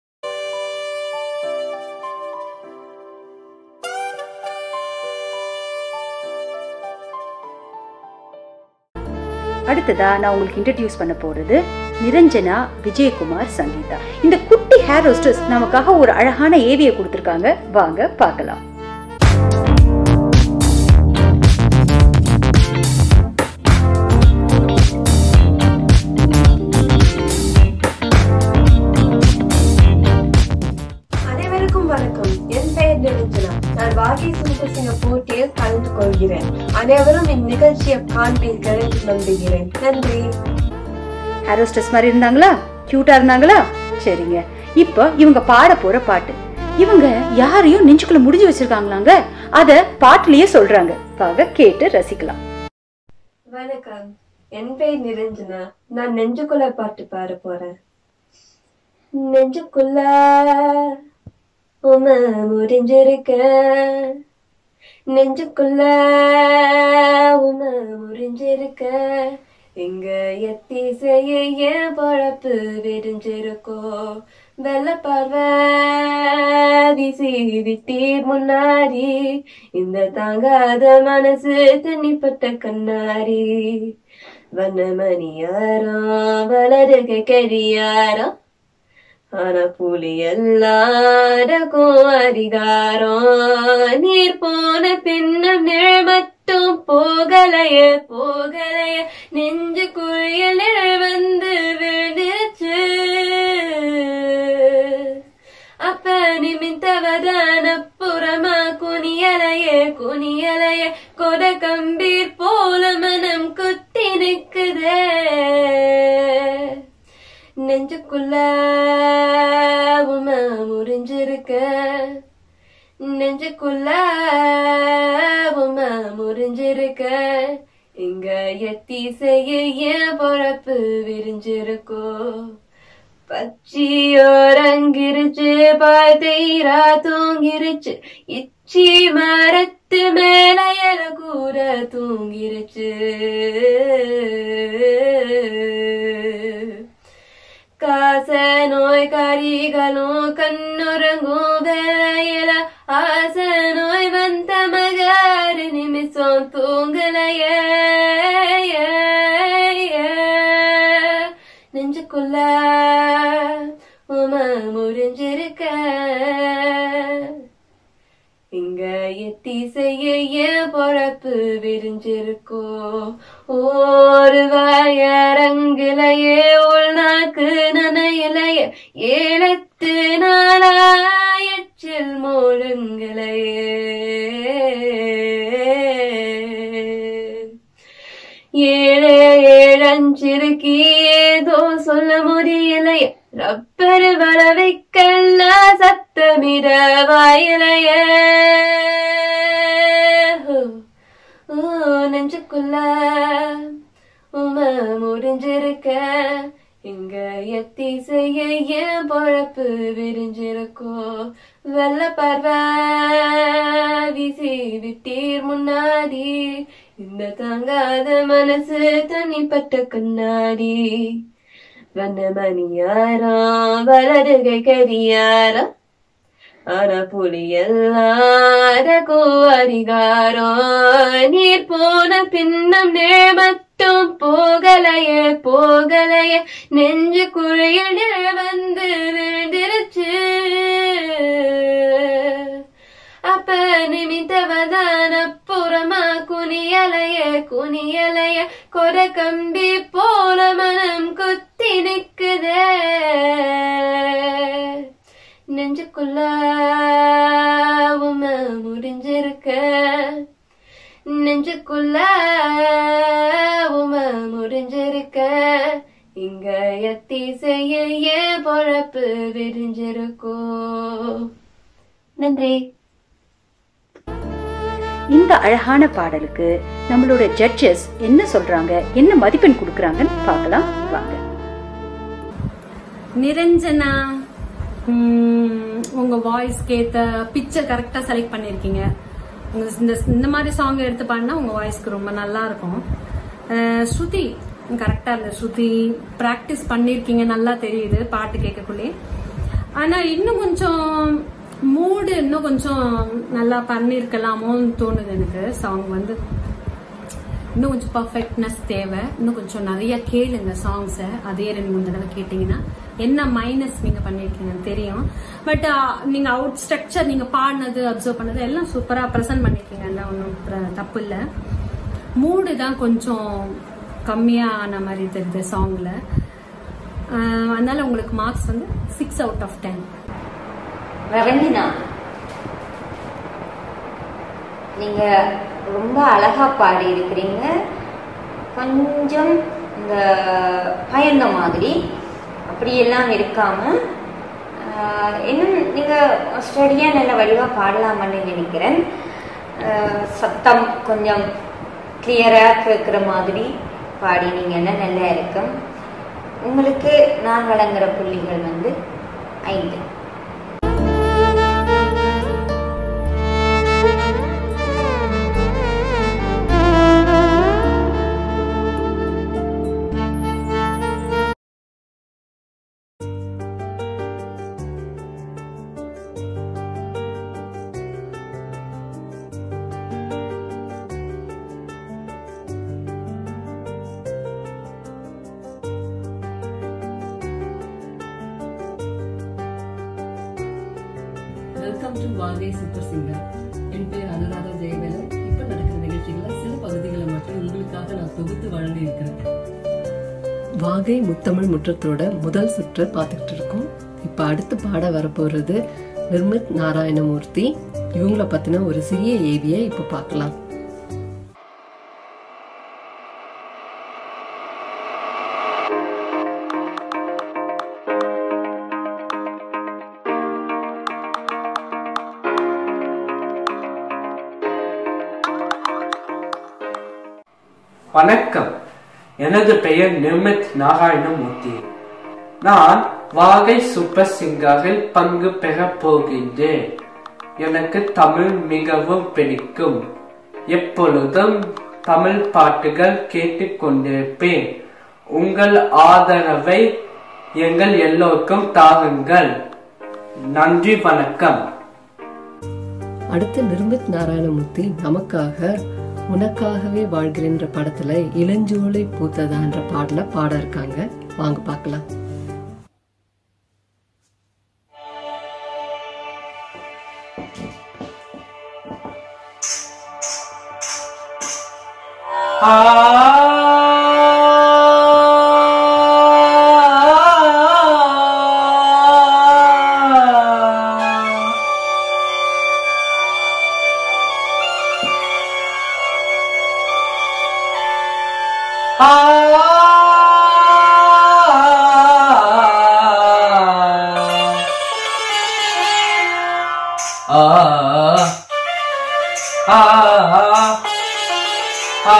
அடுத்ததா நான் உங்களுக்கு இன்ட்ரடியூஸ் பண்ண போறது நிரஞ்சனா விஜயகுமார் சங்கீதா இந்த குட்டி ஹேர் ஹோஸ்டர்ஸ் நமக்காக ஒரு அழகான ஏவியை கொடுத்திருக்காங்க வாங்க பார்க்கலாம் அனைவருக்கும் வணக்கம் என் பெயர் நிரஞ்சனா நான் வாகி சூப்பர் சிங்கர் போட்டியில் கலந்து கொள்கிறேன் அனைவரும் இந்நிகழ்ச்சியை காண்பீர்கள் என்று நம்புகிறேன் நன்றி ஹேர் ஹோஸ்டர்ஸ் மாதிரி இருந்தாங்களா கியூட்டா இருந்தாங்களா சரிங்க இப்போ இவங்க பாட போற பாட்டு இவங்க யாரையும் நெஞ்சுக்குள்ள முடிஞ்சு வச்சிருக்காங்களாங்க அத பாட்டுலயே சொல்றாங்க வாங்க கேட்டு ரசிக்கலாம் வணக்கம் என் பெயர் நிரஞ்சனா நான் நெஞ்சுக்குள்ள பாட்டு பாட போறேன் நெஞ்சுக்குள்ள உம முடிஞ்சிருக்க நெஞ்சுக்குள்ள உம முடிஞ்சிருக்க இங்க எத்தி செய்ய என் பொழப்பு விரிஞ்சிருக்கோ வெள்ள பார்வை வீசி விட்டீர் முன்னாடி இந்த தாங்காத மனசு தண்ணிப்பட்ட கண்ணாடி வண்ணமணியாரம் வளருக கரியாரம் ஆனா புலி எல்லாருக்கும் அதிகாரம் நீர் போன பின்னும் நிழல் மட்டும் போகலைய போகலைய நெஞ்சு குழியல் நிழல் வந்து விழுந்துச்சு அப்ப நிமித்தவதான புறமா குனியலையே குனியலைய கொட கம்பீர் போல மனம் குத்தி நிக்குதே நெஞ்சுக்குள்ள உம முறிஞ்சிருக்க நெஞ்சுக்குள்ள உம முறிஞ்சிருக்க இங்க எத்தி செய்ய என் பொழப்பு விரிஞ்சிருக்கோ பச்சியோரங்கிருச்சு பாய்தீரா தூங்கிருச்சு இச்சி மரத்து மேல எல கூற தூங்கிருச்சு காச நோய் கரிகளும் கண்ணுறங்கும் வேலையில ஆச நோய் வந்த மகாறு நிமிஷம் தூங்கலைய நெஞ்சுக்குள்ள உம முடிஞ்சிருக்க இங்க எத்தி செய்ய என் பொழப்பு விரிஞ்சிருக்கோ ஒரு வயரங்கிலையே உள்நாக்கு நனையிலையே ஏழத்து நாளாயச்சில் மூழுங்கலையே ஏழே ஏழஞ்சிருக்கி ஏதோ சொல்ல முடியலையே ரப்பர் வர வைக்கல்ல சத்தமிட வாயிலைய நெஞ்சுக்குள்ள உம முடிஞ்சிருக்க இங்க எத்தி செய்ய என் பொழப்பு விரிஞ்சிருக்கோ வெள்ள பார்வை வீசி விட்டீர் முன்னாடி இந்த தாங்காத மனசு தனிப்பட்ட கண்ணாடி வண்ணமணியாரம் வலதுகை கரியாரம் ஆனா புலியல்லாரகோ அதிகாரம் நீர் போன பின்னம் நே மட்டும் போகலையே போகலையே நெஞ்சு குழியில் வந்து விழுந்துருச்சு அப்ப நிமித்தவதான புறமா குனியலைய குனியலைய கொர கம்பி போல மனம் குத்தி நிக்குதே நெஞ்சுக்குள்ள உம முடிஞ்சிருக்க நெஞ்சுக்குள்ள உம முடிஞ்சிருக்க இங்க எத்தி செய்ய ஏன் பொழப்பு விரிஞ்சிருக்கோ நன்றி இந்த அழகான பாடலுக்கு நம்மளோட ஜட்ஜஸ் என்ன சொல்றாங்க என்ன மதிப்பெண் கொடுக்கறாங்கன்னு பார்க்கலாம் வாங்க நிரஞ்சனா உம், உங்க வாய்ஸ்க்கு ஏத்த பிக்சர் கரெக்டா செலக்ட் பண்ணிருக்கீங்க உங்க இந்த இந்த மாதிரி சாங் எடுத்து பாடினா உங்க வாய்ஸ்க்கு ரொம்ப நல்லா இருக்கும் அஹ், ஸ்ருதி கரெக்டா இருந்த ஸ்ருதி பிராக்டிஸ் பண்ணிருக்கீங்க நல்லா தெரியுது பாட்டு கேட்கக்குள்ளே ஆனா இன்னும் கொஞ்சம் மூடு இன்னும் கொஞ்சம் நல்லா பண்ணிருக்கலாமோன்னு தோணுது எனக்கு சாங் வந்து இன்னும் கொஞ்சம் பர்ஃபெக்ட்னஸ் தேவை இன்னும் கொஞ்சம் நிறைய கேளுங்க சாங்ஸை அதே ரெண்டு மூணு தடவை கேட்டீங்கன்னா என்ன மைனஸ் நீங்க பண்ணிருக்கீங்கன்னு தெரியும் பட் நீங்க அவுட் ஸ்ட்ரக்சர் நீங்க பாடினது அப்சர்வ் பண்ணது எல்லாம் சூப்பரா ப்ரெசென்ட் பண்ணிருக்கீங்க எல்லாம் ஒன்றும் தப்பு இல்லை மூடு தான் கொஞ்சம் கம்மியான மாதிரி தெரியுது சாங்ல அதனால உங்களுக்கு மார்க்ஸ் வந்து சிக்ஸ் அவுட் ஆஃப் டென் ரவந்தினா நீங்க ரொம்ப அழகா பாடி இருக்கிறீங்க கொஞ்சம் இந்த பயந்த மாதிரி அப்படியெல்லாம் இருக்காம ஆஹ், இன்னும் நீங்க ஸ்டடியா நல்ல வடிவா பாடலாமான்னு நினைக்கிறேன் ஆஹ், சத்தம் கொஞ்சம் கிளியரா கேட்குற மாதிரி பாடினீங்கன்னா நல்லா இருக்கும் உங்களுக்கு நான் வழங்குற புள்ளிகள் வந்து ஐந்து வெல்கம் டு வாகை சூப்பர் சிங்கர் என் பேர் அனுராதா ஜெயவேலன் இப்ப நடக்கிற நிகழ்ச்சிகளை சில பகுதிகளை மட்டும் உங்களுக்காக நான் தொகுத்து வழங்க இருக்கிறேன் வாகை முத்தமிழ் முற்றத்தோட முதல் சுற்று பார்த்துக்கிட்டு இருக்கோம் இப்ப அடுத்து பாட வரப்போறது நிர்மித் நாராயணமூர்த்தி இவங்கள பத்தின ஒரு சிறிய ஏவியை இப்ப பார்க்கலாம் வணக்கம் எனது பெயர் நிர்மித் நாராயணமூர்த்தி நான் வாகை சூப்பர் சிங்கரில் பங்கு பெறப் போகின்றேன் எனக்கு தமிழ் மிகவும் பிடிக்கும் எப்பொழுதும் தமிழ் பாட்டுகள் கேட்டுக்கொண்டிருப்பேன் உங்கள் ஆதரவை எங்கள் எல்லோருக்கும் தாருங்கள் நன்றி வணக்கம் அடுத்து நிர்மித் நாராயணமூர்த்தி நமக்காக உனக்காகவே வாழ்கிறேன்ற படத்துல இளஞ்சோலை பூத்ததான்ற பாடல பாட இருக்காங்க வாங்க பார்க்கலாம் ஆ ஆ ஆ ஆ ஆ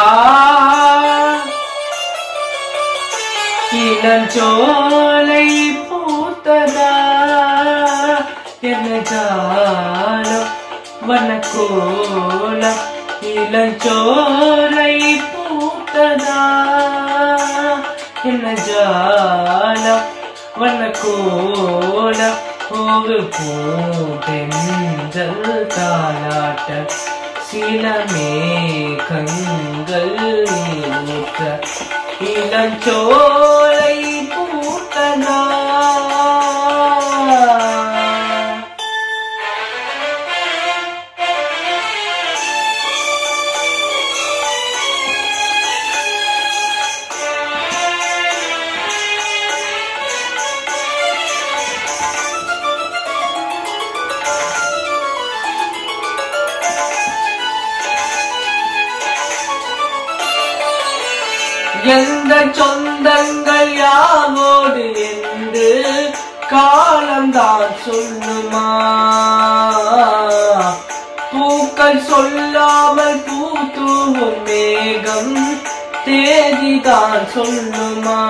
இளஞ்சோலை பூத்ததா என்ன ஜாலம் வனக்கோலம் இளஞ்சோலை பூத்ததா என்ன ஜாலம் வனக்கோலம் ஒரு பூந்தென்றல் தாலாட்ட சில மேகங்கள் ஊற்ற இளஞ்சோலை பூத்ததா எந்த சொந்தங்கள் யாவோடு என்று காலம்தான் சொல்லுமா பூக்கள் சொல்லாமல் பூத்தூவும் மேகம் தேதிதான் சொல்லுமா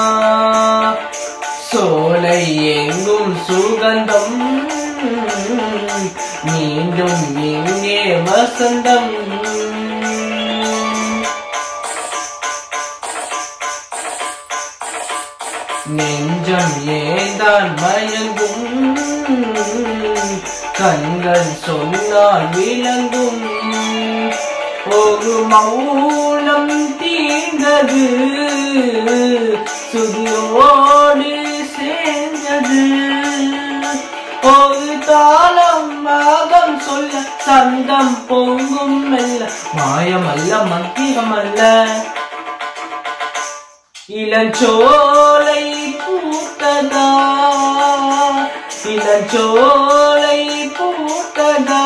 சோலை எங்கும் சுகந்தம் மீண்டும் இங்கே வசந்தம் நெஞ்சம் ஏந்தான் மயங்கும் கண்கள் சொன்னால் விளங்கும் ஒரு மௌனம் தீர்ந்தது சுதியோடு சேர்ந்தது ஒரு தாளம் மாகம் சொல்ல சந்தம் பொங்கும் மெல்ல மாயமல்ல மந்திரமல்ல இளஞ்சோலை பூத்ததா இளஞ்சோலை பூத்ததா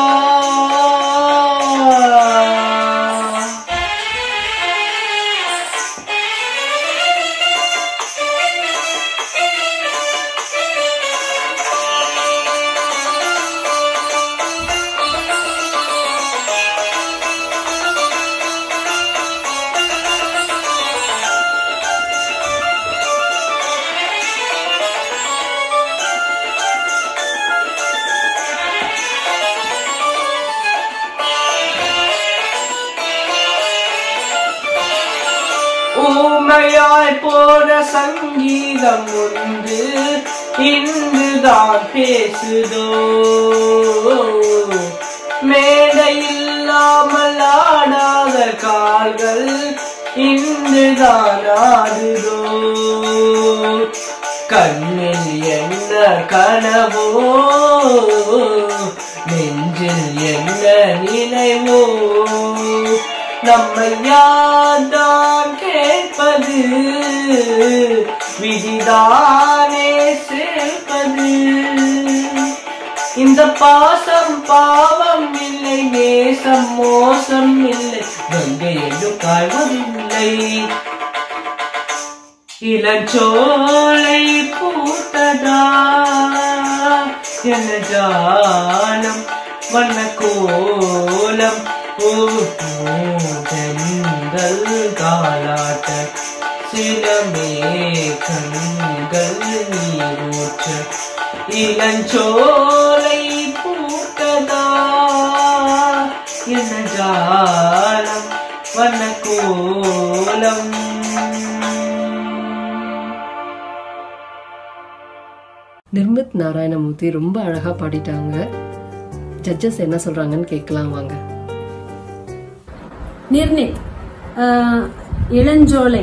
ஊமையாய் போன சங்கீதம் ஒன்று இன்றுதான் பேசுதோ மேடை இல்லாமல் ஆடாத கால்கள் இன்றுதான் ஆடுதோ கண்ணில் என்ன கனவோ நெஞ்சில் என்ன நினைவோ நம்மை யார்தான் கேட்பது விதிதானே சேர்ப்பது இந்த பாசம் பாவம் இல்லை நேசம் மோசம் இல்லை கங்கை என்று காய்வதில்லை இளஞ்சோலை பூத்ததா என ஜாலம் வண்ண கோலம் பூந்தெந்தல் காலாட்ட சில மேகங்கள் நீரூற்ற இளஞ்சோலை பூத்ததா என ஜாலம் வண்ண கோலம் நிர்மித் நாராயணமூர்த்தி ரொம்ப அழகா பாடிட்டாங்க ஜட்ஜஸ் என்ன சொல்றாங்கன்னு கேட்கலாம் வாங்க நிர்ணித் ஆஹ், இளஞ்சோலை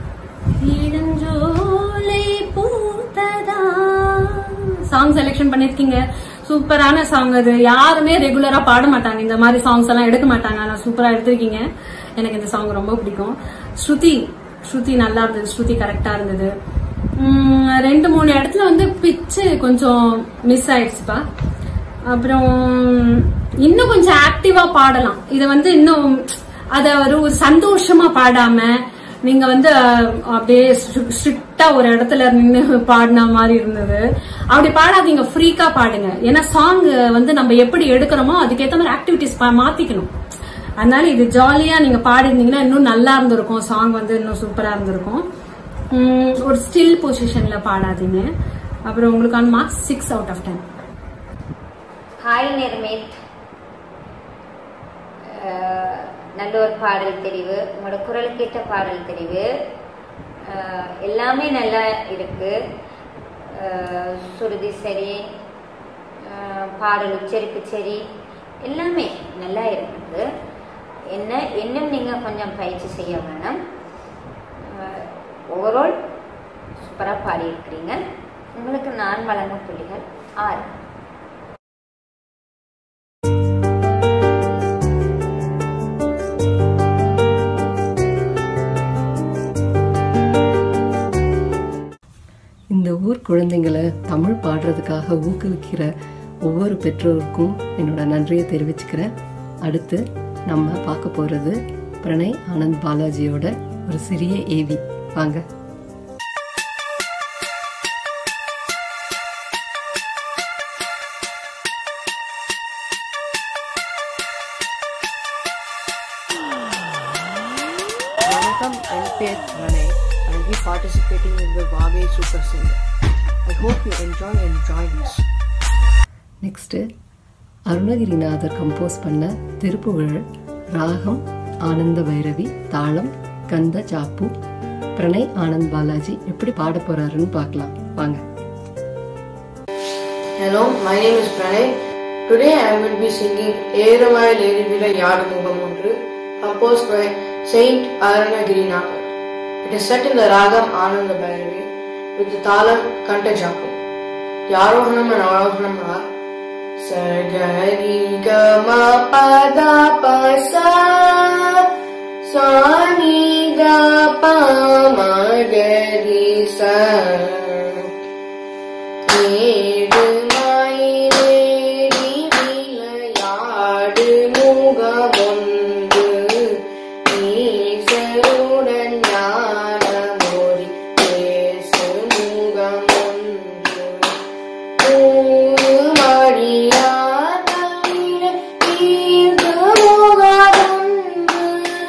இளஞ்சோலை பூத்ததா சாங் செலெக்ஷன் பண்ணிருக்கீங்க சூப்பரான சாங் அது யாருமே ரெகுலரா பாட மாட்டாங்க இந்த மாதிரி சாங்ஸ் எல்லாம் எடுக்க மாட்டாங்க ஆனா சூப்பரா எடுத்திருக்கீங்க எனக்கு இந்த சாங் ரொம்ப பிடிக்கும் ஸ்ருதி ஸ்ருதி நல்லா இருந்தது ஸ்ருதி கரெக்டா இருந்தது உம், ரெண்டு மூணு இடத்துல வந்து பிச்சு கொஞ்சம் மிஸ் ஆயிடுச்சுப்பா அப்புறம் இன்னும் கொஞ்சம் ஆக்டிவா பாடலாம் இத வந்து இன்னும் அத ஒரு ஒரு சந்தோஷமா பாடாம நீங்க வந்து அஹ், அப்படியே ஸ்ட்ரிக்டா ஒரு இடத்துல நின்று பாடின மாதிரி இருந்தது அப்படி பாடாதீங்க ஃப்ரீக்கா பாடுங்க ஏன்னா சாங் வந்து நம்ம எப்படி எடுக்கிறோமோ அதுக்கேற்ற மாதிரி ஆக்டிவிட்டிஸ் மாத்திக்கணும் அதனால இது ஜாலியா நீங்க பாடிருந்தீங்கன்னா இன்னும் நல்லா இருந்திருக்கும் சாங் வந்து இன்னும் சூப்பரா இருந்திருக்கும் உம், ஒரு ஸ்டில் பொசிஷன்ல பாடாதீங்க அப்புறம் உங்களுக்கான marks six out of ten hi Nirmith அஹ், நல்ல ஒரு பாடல் தெரிவு உங்களோட குரலுக்கேற்ற பாடல் தெரிவு அஹ், எல்லாமே நல்லா இருக்கு அஹ், சுருதி சரி அஹ், பாடல் உச்சரிப்பு சரி எல்லாமே நல்லா இருக்குது என்ன இன்னும் நீங்கள் கொஞ்சம் பயிற்சி செய்ய வேணும் ஓவரால் சூப்பராக பாடியிருக்கிறீங்க உங்களுக்கு நான் வழங்கும் புள்ளிகள் ஆறு இந்த ஊர் குழந்தைங்களை தமிழ் பாடுறதுக்காக ஊக்குவிக்கிற ஒவ்வொரு பெற்றோருக்கும் என்னோட நன்றியை தெரிவிச்சுக்கிறேன் அடுத்து நம்ம பார்க்க போறது பிரணய் ஆனந்த் பாலாஜியோட ஒரு சிறிய ஏவி வாங்க வணக்கம் என் பேர் Pranay I will be participating in the Vage Super Singer. I hope you enjoy and join us. Next Arunagirinathar compose பண்ண திருப்புகழ் ராகம் ஆனந்த பைரவி தாளம் கந்த சாப்பு பிரணய் ஆனந்த் பாலாஜி எப்படி பாட போறாருன்னு பார்க்கலாம் வாங்க Hello, my name is Pranay. Today I will be singing Eramai Lerivila Yadamugam Ondru, composed by Saint Aranagirinathar. It is set in the Ragam Ananda Bhairavi with the Talam Kantajapam. The Arohanam and Arohanam are Sagari Gama Pada Pasa Sani Da Pa Magari Sa ஏடு மயிலேறி விளையாடு முகமொன்று ஈசருடன் ஞானமொழி பேசு முகமொன்று பூமடியார் தவிர தீர்க்க முகமொன்று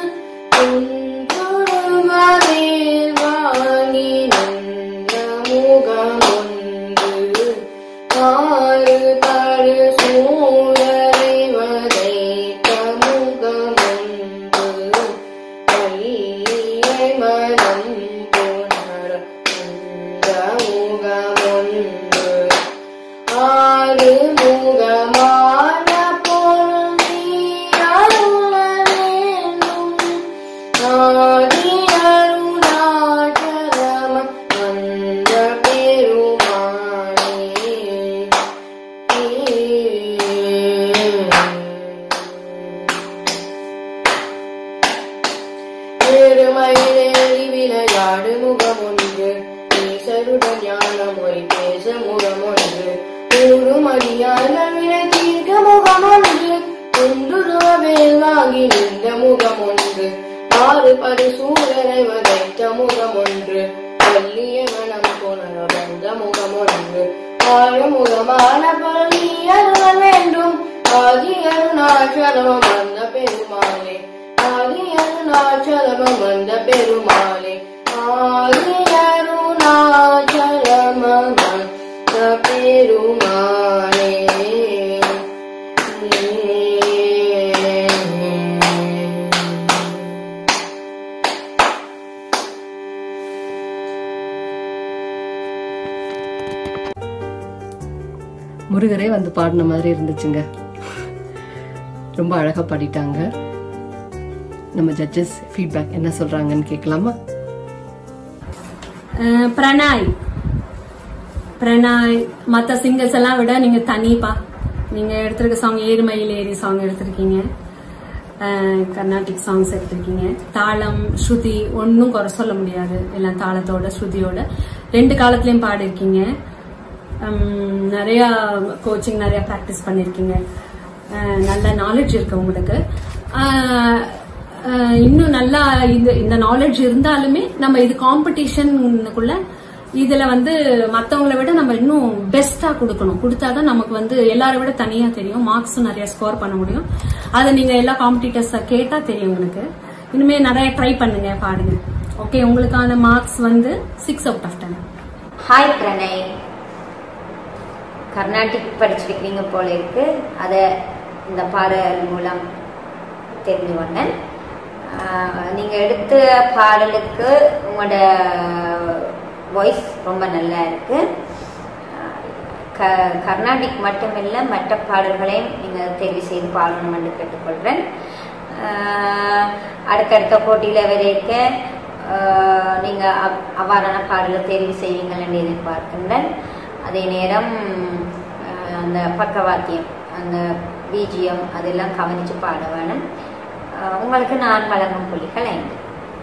துன்புறுவதில் வாங்கி நின்ற முகமொன்று ஆறு தரு சூழலை வதைத்த முகமொன்று பள்ளியை மனம் புணர அந்த முகமொன்று ஆறு முகமான பொருள் வேண்டும் ஆதி அருணாச்சலம் அந்த பெருமானே பெருமயிலேறி விளையாடு முகம் ஒன்று ஈசருடன் ஞானம் ஒரு பேச முகம் ஒன்று கூறுமடியார்கள் வினை தீர்க்க முகம் ஒன்று குண்டுருவ வேல் வாங்கி நின்ற முகம் ஒன்று ஆறு பரு சூழலை வதைத்த முகம் ஒன்று பள்ளிய மனம் புணர வந்த முகம் ஒன்று ஆழமுகமான பள்ளி அருள வேண்டும் ஆதி அருணாச்சலம் வந்த பெருமாளே ஆதி அருணாச்சலம் வந்த பெருமாளே ஆதி அருணாச்சலம் வந்த பெருமாளே முருகரே வந்து பாடின மாதிரி இருந்துச்சுங்க ரொம்ப அழகா பாடிட்டாங்க நம்ம ஜட்ஜஸ் ஃபீட்பேக் என்ன சொல்றாங்கன்னு கேட்கலாமா அஹ் பிரணாய் பிரணாய் மத்த சிங்கர்ஸ் எல்லாம் விட நீங்க தனிப்பா நீங்க எடுத்திருக்க சாங் ஏறுமயில் ஏறி சாங் எடுத்திருக்கீங்க அஹ் கர்நாடிக் சாங்ஸ் எடுத்திருக்கீங்க தாளம் ஸ்ருதி ஒன்னும் குறை சொல்ல முடியாது எல்லாம் தாளத்தோட ஸ்ருதியோட ரெண்டு காலத்திலயும் பாடிருக்கீங்க உம், நிறைய கோச்சிங் நிறைய ப்ராக்டிஸ் பண்ணிருக்கீங்க அஹ் நல்ல நாலேஜ் இருக்கு உங்களுக்கு அஹ் அஹ், இன்னும் நல்லா இந்த இந்த நாலேஜ் இருந்தாலுமே நம்ம இது காம்படிஷனுக்குள்ள இதுல வந்து மத்தவங்களை விட நம்ம இன்னும் பெஸ்டா கொடுக்கணும் கொடுத்தாதான் நமக்கு வந்து எல்லாரை விட தனியா தெரியும் மார்க்ஸும் நிறைய ஸ்கோர் பண்ண முடியும் அதை நீங்க எல்லா காம்படிட்டர்ஸ கேட்டா தெரியும் உங்களுக்கு இனிமே நிறைய ட்ரை பண்ணுங்க பாடுங்க ஓகே உங்களுக்கான மார்க்ஸ் வந்து six out of ten hi Pranay Carnatic படிச்சிருக்கிறீங்க போல இருக்கு அதை இந்த பாடல் மூலம் தெரிஞ்சு கொண்டேன் ஆஹ் நீங்க எடுத்த பாடலுக்கு உங்களோட வாய்ஸ் ரொம்ப நல்லா இருக்கு ஆஹ் க கர்நாடிக் மட்டுமில்லை மற்ற பாடல்களையும் நீங்கள் தெரிவு செய்து பாடணும் என்று கேட்டுக்கொள்கிறேன் ஆஹ் அடுத்தடுத்த போட்டியில் வரைக்க நீங்கள் அவ்வாறான பாடலை தெரிவு செய்வீங்கள் என்று எதிர்பார்க்கின்றேன் அதே நேரம் ஆஹ் அந்த பக்கவாத்தியம் அந்த பிஜிஎம் அதெல்லாம் கவனித்து பாட வேணும் ஆஹ் உங்களுக்கு நான் வழங்கும் புள்ளிகள் ஐந்து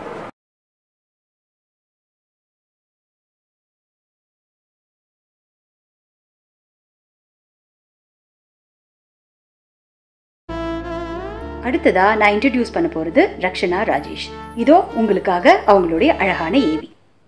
அடுத்ததா நான் இன்ட்ரடியூஸ் பண்ண போறது ரக்ஷனா ராஜேஷ் இதோ உங்களுக்காக அவங்களுடைய அழகான ஏவி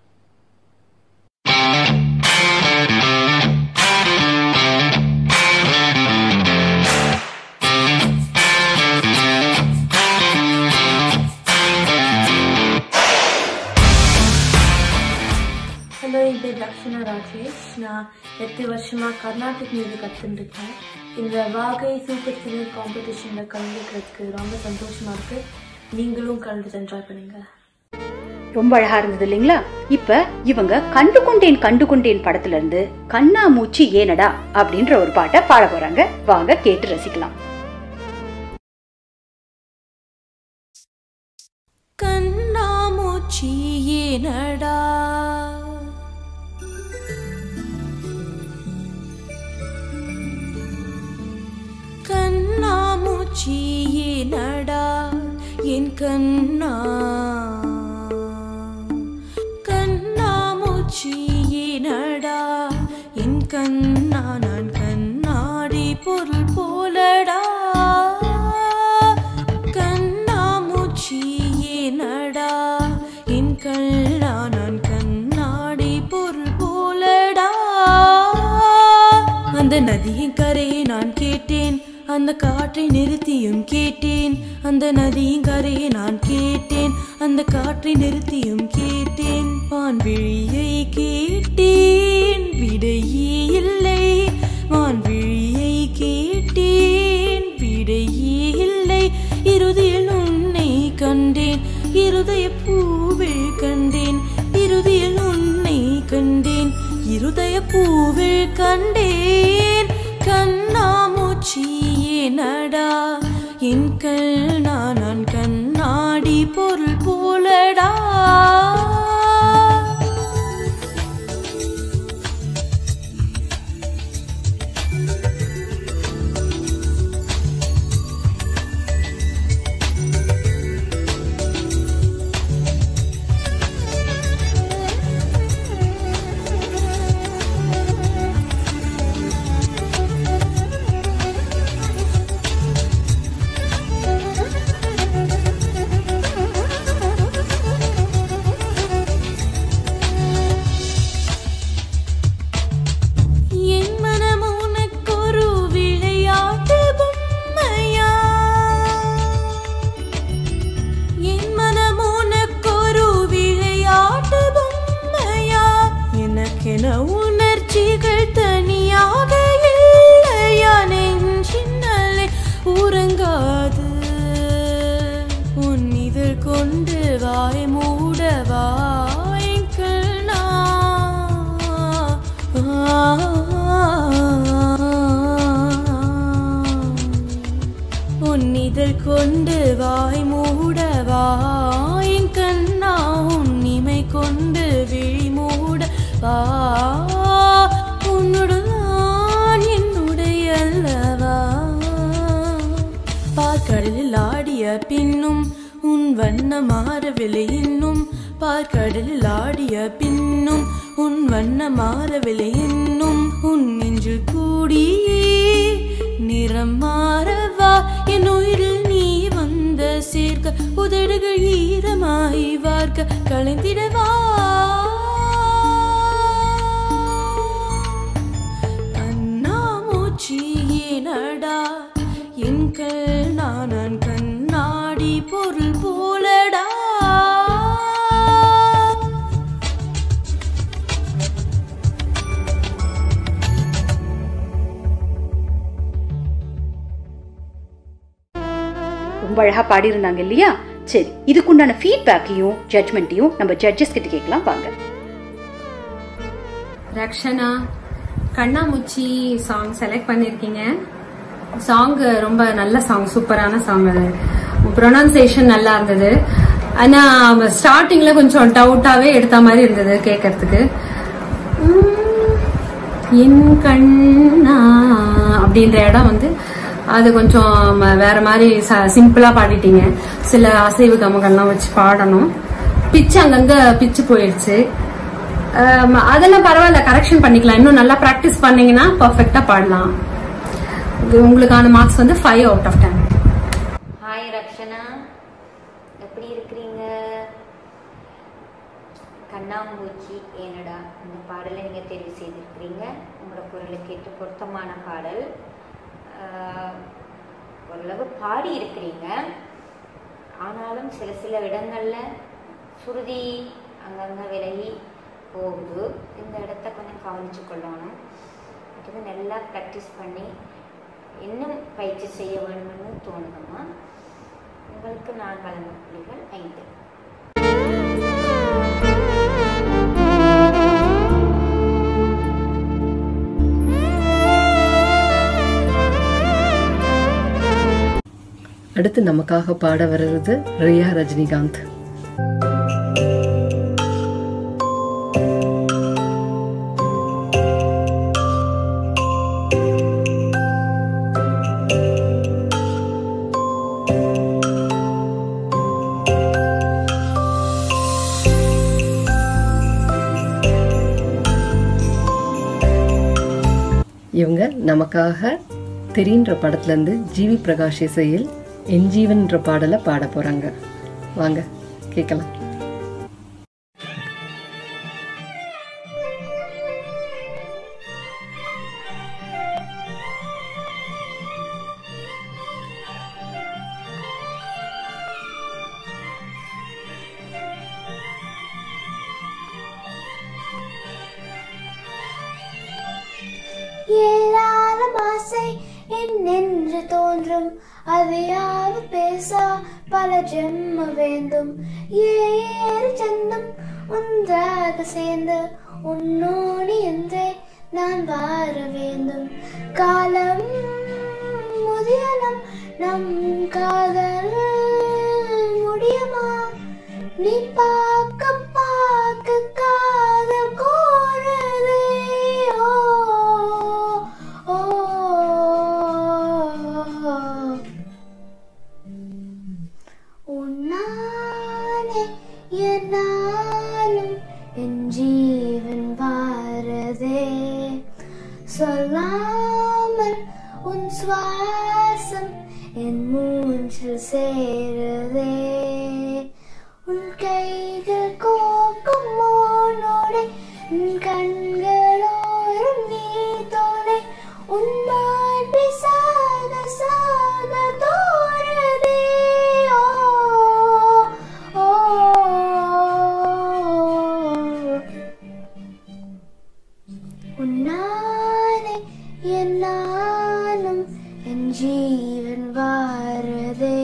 ஹலோ என் பேர் லக்ஷனா ராஜேஷ் நான் எட்டு வருஷமா கர்நாடிக் மியூசிக் கற்றுருக்கேன் இந்த வாகை சூப்பர் சிங்கர் காம்படிஷனில் கலந்துக்கிறதுக்கு ரொம்ப சந்தோஷமா இருக்கு நீங்களும் கலந்து என்ஜாய் பண்ணுங்க ரொம்ப அழகா இருந்தது இல்லைங்களா இப்ப இவங்க கண்டு கொண்டேன் கண்டு கொண்டேன் படத்துல இருந்து கண்ணா மூச்சு ஏனடா அப்படின்ற ஒரு பாட்டை பாட போறாங்க வாங்க கேட்டு ரசிக்கலாம் கண்ணாமூச்சி ஏனடா கண்ணாமூச்சி ஏனடா என் கண்ணா கண்ணாமூச்சி ஏனடா என் கண்ணா நான் கண்ணாடி பொருள் போலடா கண்ணாமூச்சி ஏனடா என் கண்ணா நான் கண்ணாடி பொருள் போலடா அந்த நதியின் கரையை நான் கேட்டேன் அந்த காற்றை நிறுத்தியும் கேட்டேன் அந்த நதியின் கரையை நான் கேட்டேன் அந்த காற்றை நிறுத்தியும் கேட்டேன் வான்விழியை கேட்டேன் விடையே இல்லை வான்விழியை கேட்டேன் விடையே இல்லை இறுதியில் உன்னை கண்டேன் இருதய பூவில் கண்டேன் இறுதியில் உன்னை கண்டேன் இருதய பூவில் கண்டேன் கண்ணாமூச்சி ஏனடா என் கண்ணா நான் கண்ணாடி பொருள் போலடா என் மனம் உனக்கொரு விளையாட்டு பொம்மையா என் மனம் உனக்கொரு விளையாட்டு பொம்மையா எனக்கென உணர்ச்சிகள் தனியாக இல்லையா நெஞ்சின்னலை உறங்காது உன் இதழ் கொண்டு வாய் மூடவா என் கண்ணா உன் இதழ் கொண்டு வாய் மூடவா என் கண்ணா உன் இமை கொண்டு விழி மூட வா உன்னோடு நான் என்னுடைய அல்லவா பார்க்கடலில் ஆடிய பின்னும் உன் வண்ணம் மாறவில்லை இன்னும் பார்க்கடலில் ஆடிய பின்னும் உன் வண்ணம் மாறவில்லை இன்னும் உன் நெஞ்சில் கூடியே நிறம் மாறவா என் உயிரில் நீ வந்த சேர்க்க உதடுகள் ஈரமாய் வார்க்க களைந்திடவா கண்ணாமூச்சி ஏனடா எங்கள் நான் கண்ணாடி பொருள் போலடா ரொம்ப அழகா பாடியிருந்தாங்க இல்லையா சரி இதுக்குண்டான ஃபீட்பேக்கையும் ஜட்மெண்ட்டையும் நம்ம ஜட்ஜஸ் கிட்ட கேட்கலாம் வாங்க ரக்ஷனா கண்ணாமூச்சி சாங் செலக்ட் பண்ணிருக்கீங்க சாங் ரொம்ப நல்ல சாங் சூப்பரான சாங் அது ப்ரொனன்சியேஷன் நல்லா இருந்தது ஆனா ஸ்டார்டிங்ல கொஞ்சம் டவுட்டாவே எடுத்த மாதிரி இருந்தது கேட்கறதுக்கு உம், என் கண்ணா அப்படின்ற இடம் வந்து அது கொஞ்சம் ம- வேற மாதிரி சிம்பிளா பாடிட்டீங்க சில அசைவு கமகள்லாம் வச்சு பாடணும் பிச்சு அங்கங்க பிச்சு போயிடுச்சு ஆம், அதெல்லாம் பரவாயில்ல கரெக்ஷன் பண்ணிக்கலாம் இன்னும் நல்லா ப்ராக்டிஸ் பண்ணீங்கன்னா பர்ஃபெக்டா பாடலாம் இது உங்களுக்கான மார்க்ஸ் வந்து five out of ten hi Rakshana எப்படி இருக்கிறீங்க கண்ணாம்பூச்சி ஏனடா இந்த பாடலை நீங்கள் தேர்வு செய்திருக்கிறீங்க உங்களோட குரலுக்கு ஏற்ற பொருத்தமான பாடல் ஆஹ், ஓரளவு பாடி இருக்கிறீங்க ஆனாலும் சில சில இடங்கள்ல சுருதி அங்கங்கே விலகி போகுது இந்த இடத்த கொஞ்சம் கவனிச்சு கொள்ளணும் இது நல்லா ப்ராக்டிஸ் பண்ணி இன்னும் பயிற்சி செய்ய வேண்டும்னு தோணுதுமா உங்களுக்கு நான் வழங்கும் புள்ளிகள் ஐந்து அடுத்து நமக்காக பாட வர்றது ரியா ரஜினிகாந்த் இவங்க நமக்காக தெரின்ற படத்துல இருந்து ஜிவி பிரகாஷ் இசையில் என் ஜீவன்ன்ற பாடலை பாட போறாங்க வாங்க கேட்கலாம் ஏராளம் ஆசை என்னென்று தோன்றும் அது யாவும் பேசா பல ஜென்ம வேண்டும் ஏறு சந்தம் ஒன்றாக சேர்ந்து உன்னோடு என்றே நான் வாழ வேண்டும் காலம் முதியனம் நம் காதல் முடியுமா நீ பார்க்க பார்க்க காதல் கோருதே ஓ ஓ உன்னானே என்னாலும் என் ஜீவன் வாரதே சொல்லாமல் உன் சுவாசம் என் மூஞ்சில் சேரதே உன் கைகள் கோக்கும் மோனோடே உன் கண்களோரும் நீ தோடே உன் மார்பை சாக சாக தோரதே ஓ ஓ உன்னானே என்னாலும் என் ஜீவன் வாரதே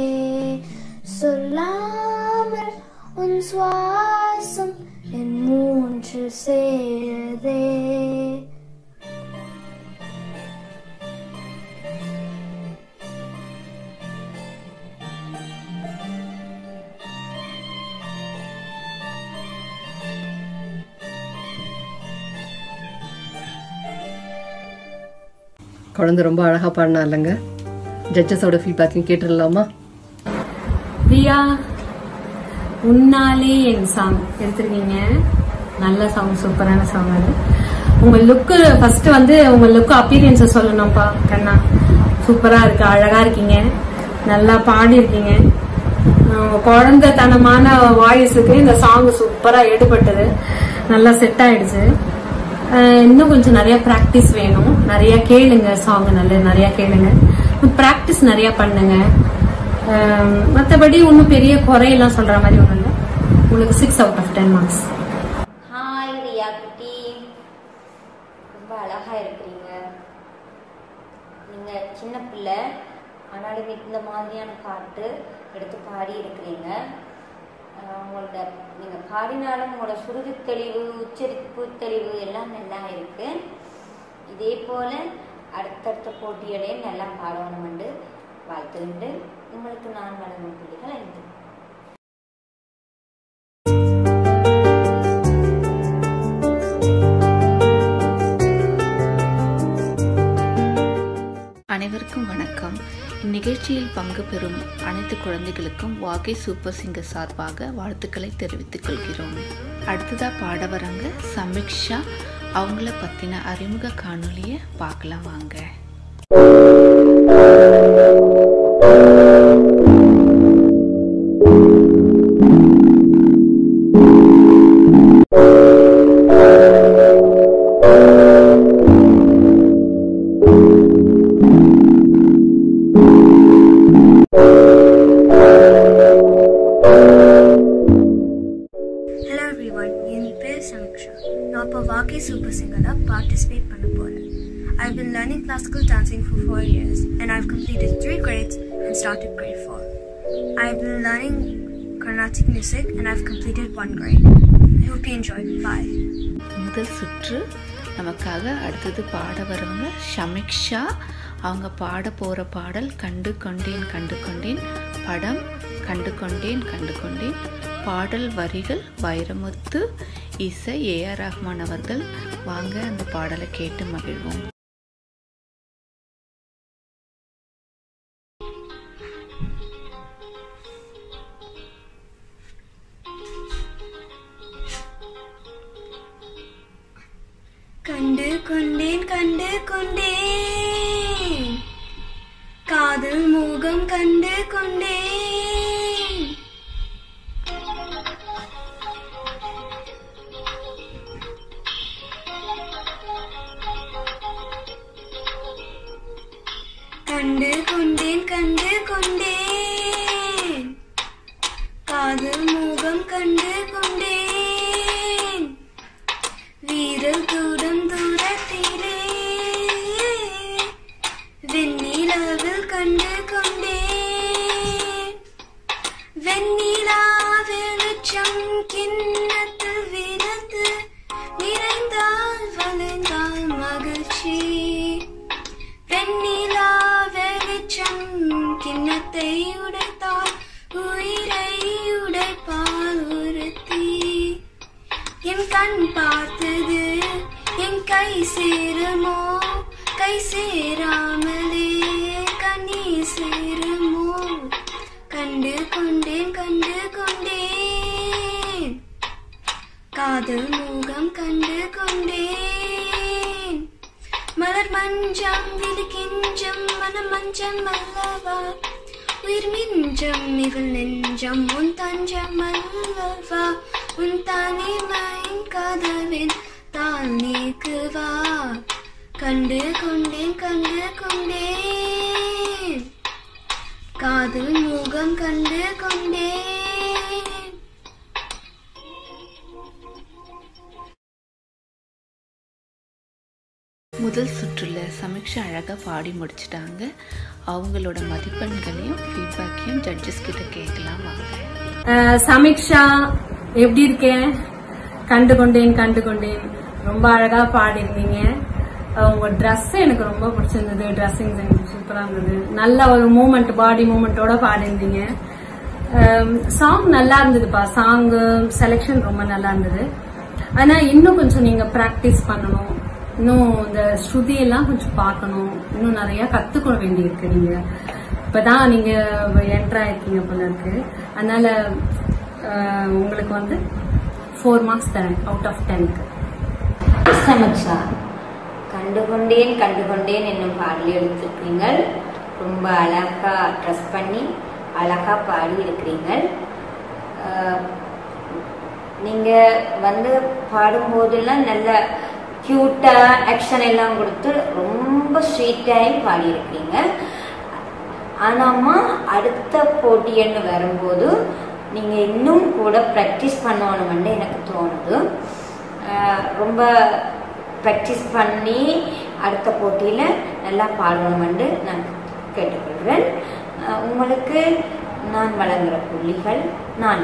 சொல்லாமல் உன் சுவாசம் என் மூன்றில் சேரதே குழந்தை ரொம்ப அழகா பாடினா இல்லைங்க ஜட்ஜஸோட ஃபீட்பேக்கையும் கேட்டுடலாமா பிரியா உன்னாலே என் சாங் எடுத்திருக்கீங்க நல்ல சாங் சூப்பரான சாங் அது உங்க லுக்கு ஃபர்ஸ்ட் வந்து உங்க லுக் அப்பீரியன்ஸ சொல்லணும்ப்பா கண்ணா சூப்பரா இருக்கு அழகா இருக்கீங்க நல்லா பாடி இருக்கீங்க அஹ் குழந்தைத்தனமான வாய்ஸுக்கு இந்த சாங் சூப்பரா எடுபட்டது நல்லா செட் ஆயிடுச்சு அஹ் இன்னும் கொஞ்சம் நிறைய பிராக்டிஸ் வேணும் நிறைய கேளுங்க சாங் நல்ல நிறைய கேளுங்க பிராக்டிஸ் நிறைய பண்ணுங்க அஹ் மத்தபடி ஒன்றும் பெரிய குறையெல்லாம் சொல்ற மாதிரி ஒன்றும் இல்லை உங்களுக்கு six out of ten marks hi Riya குட்டி ரொம்ப அழகா இருக்கிறீங்க நீங்க சின்ன பிள்ளை ஆனாலும் இந்த மாதிரியான பாட்டு எடுத்து பாடி இருக்கிறீங்க ஆஹ் உங்களோட நீங்க பாடினாலும் உங்களோட சுருதி தெளிவு உச்சரிப்பு தெளிவு எல்லாம் நல்லா இருக்கு இதே போல அடுத்தடுத்த போட்டிகளையும் நல்லா பாடணும்னு வாழ்த்துகிட்டு உங்களுக்கு நான் வழங்கும் புள்ளிகள் ஐந்து அனைவருக்கும் வணக்கம் இந்நிகழ்ச்சியில் பங்கு பெறும் அனைத்து குழந்தைகளுக்கும் வாகை சூப்பர் சிங்கர் சார்பாக வாழ்த்துக்களை தெரிவித்துக் கொள்கிறோம் அடுத்ததா பாட வராங்க சமிக்ஷா அவங்கள பத்தின அறிமுக காணொளியை பார்க்கலாம் வாங்க ஹலோ எவ்ரிவன் என் பேர் சமிக்ஷா நான் இப்போ வாக்கே சூப்பர் சிங்கரில் பார்ட்டிசிபேட் பண்ண போகிறேன் I've been learning classical dancing for four years and I've completed three grades and started grade four. I've been learning Carnatic music and I've completed one grade. I hope you enjoy. Bye. முதல் சுற்று நமக்காக அடுத்தது பாட வரவங்க ஷமிக்ஷா அவங்க பாட போற பாடல் கண்டு கொண்டேன் கண்டு கொண்டேன் படம் கண்டு கொண்டேன் கண்டு கொண்டேன் பாடல் வரிகள் வைரமுத்து இசை ஏ ஆர் ரஹ்மான் அவர்கள் வாங்க அந்த பாடலை கேட்டு மகிழ்வோம் கண்டு கொண்டேன் கண்டு கொண்டேன் காதல் மோகம் கண்டு கொண்டேன் கண்டு கொண்டேன் கண்டு கொண்டேன் காதல் மோகம் கண்டு கொண்டேன் வீரல் தூரம் தூரத்திலே வெண்ணிலாவில் கண்டு கொண்டேன் வெண்ணிலா வெளிச்சம் கிண்ணத்தில் விரத்து நிறைந்தால் வளைந்தால் மகிழ்ச்சி வெண்ணிலா வெளிச்சம் கிண்ணத்தை உடைத்தால் உயிரை உடைப்பால் ஒருத்தி என் கண் பார்த்தது என் கை சேருமோ கை சேராமலே கண்ணி சேருமோ கண்டு கொண்டேன் கண்டு கொண்டேன் காதல் மூகம் கண்டு கொண்டேன் மலர் மஞ்சம் விழுக்கிஞ்சம் மனம் மஞ்சம் அல்லவா உயிர் மிஞ்சம் இவள் நெஞ்சம் உன் தஞ்சம் அல்லவா உன் தனிமையின் கதவின் தாள் நீக்குவா கண்டு கொண்டேன் கண்டு கொண்டேன் காதல் முகம் கண்டு கொண்டேன் முதல் சுற்றுல சமீக்ஷா அழகாக பாடி முடிச்சிட்டாங்க அவங்களோட மதிப்பெண்களையும் ஃபீட்பேக்கையும் ஜட்ஜஸ் கிட்ட கேட்கலாம் வாங்க அஹ் சமீக்ஷா எப்படி இருக்கேன் கண்டு கொண்டேன் கண்டு கொண்டேன் ரொம்ப அழகா பாடிருந்தீங்க அஹ் உங்க Dress எனக்கு ரொம்ப பிடிச்சிருந்தது ட்ரெஸ்ஸிங் சென்ஸ் சூப்பரா இருந்தது நல்ல ஒரு மூமெண்ட் பாடி மூமெண்ட்டோட பாடிருந்தீங்க சாங் நல்லா இருந்ததுப்பா சாங் செலெக்ஷன் ரொம்ப நல்லா இருந்தது ஆனா இன்னும் கொஞ்சம் நீங்க பிராக்டிஸ் பண்ணணும் இன்னும் இந்த ஸ்ருதி எல்லாம் கொஞ்சம் பார்க்கணும் இன்னும் நிறைய கத்துக்க வேண்டியிருக்கு நீங்க இப்பதான் நீங்க என்டர் ஆயிருக்கீங்க போல இருக்கு அதனால அஹ், உங்களுக்கு வந்து ஃபோர் மார்க்ஸ் தரேன் அவுட் ஆஃப் டென்க்கு சமக்ஷா கண்டுகொண்டேன் கண்டுகொண்டேன் என்னும் பாடலை எடுத்திருக்கீங்கள் ரொம்ப அழகா ட்ரெஸ் பண்ணி அழகா பாடி இருக்கிறீங்க நீங்க வந்து பாடும்போதெல்லாம் நல்ல கியூட்டா ஆக்ஷன் எல்லாம் கொடுத்து ரொம்ப ஸ்வீட்டாயும் பாடியிருக்கீங்க ஆனாம்மா அடுத்த போட்டின்னு வரும்போது நீங்க இன்னும் கூட ப்ராக்டிஸ் பண்ணணும்னு எனக்கு தோணுது அஹ் ரொம்ப ப்ராக்டிஸ் பண்ணி அடுத்த போட்டியில நல்லா பாடணும்னு நான் கேட்டுக்கொள்கிறேன் அஹ் உங்களுக்கு நான் வழங்குற புள்ளிகள் நான்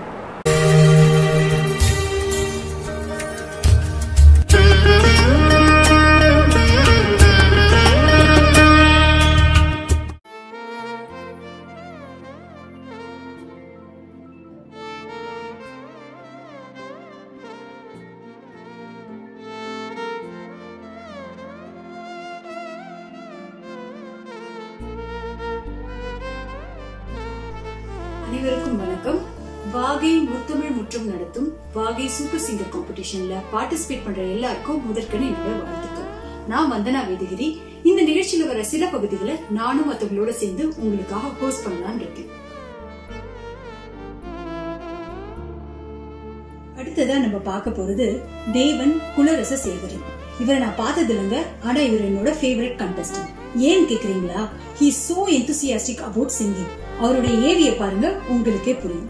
அனைவருக்கும் வணக்கம் வாகை முத்தமிழ் முற்றம் நடத்தும் வாகை சூப்பர் சிங்கர் காம்படிஷன்ல பார்ட்டிசிபேட் பண்ற எல்லாருக்கும் முதற்கன என்னோட வாழ்த்துக்கள் நான் வந்தனா வேதகிரி இந்த நிகழ்ச்சியில வர சில பகுதிகளை நானும் மத்தவங்களோட சேர்ந்து உங்களுக்காக ஹோஸ்ட் பண்ணலாம்னு இருக்கேன் அடுத்ததா நம்ம பார்க்க போறது தேவன் குலரச சேகரன் இவரை நான் பார்த்தது இல்லைங்க ஆனா இவர் என்னோட ஃபேவரட் கண்டஸ்டன்ட் ஏன் கேக்குறீங்களா he so enthusiastic about singing அவருடைய ஏவிய பாருங்க உங்களுக்கே புரியும்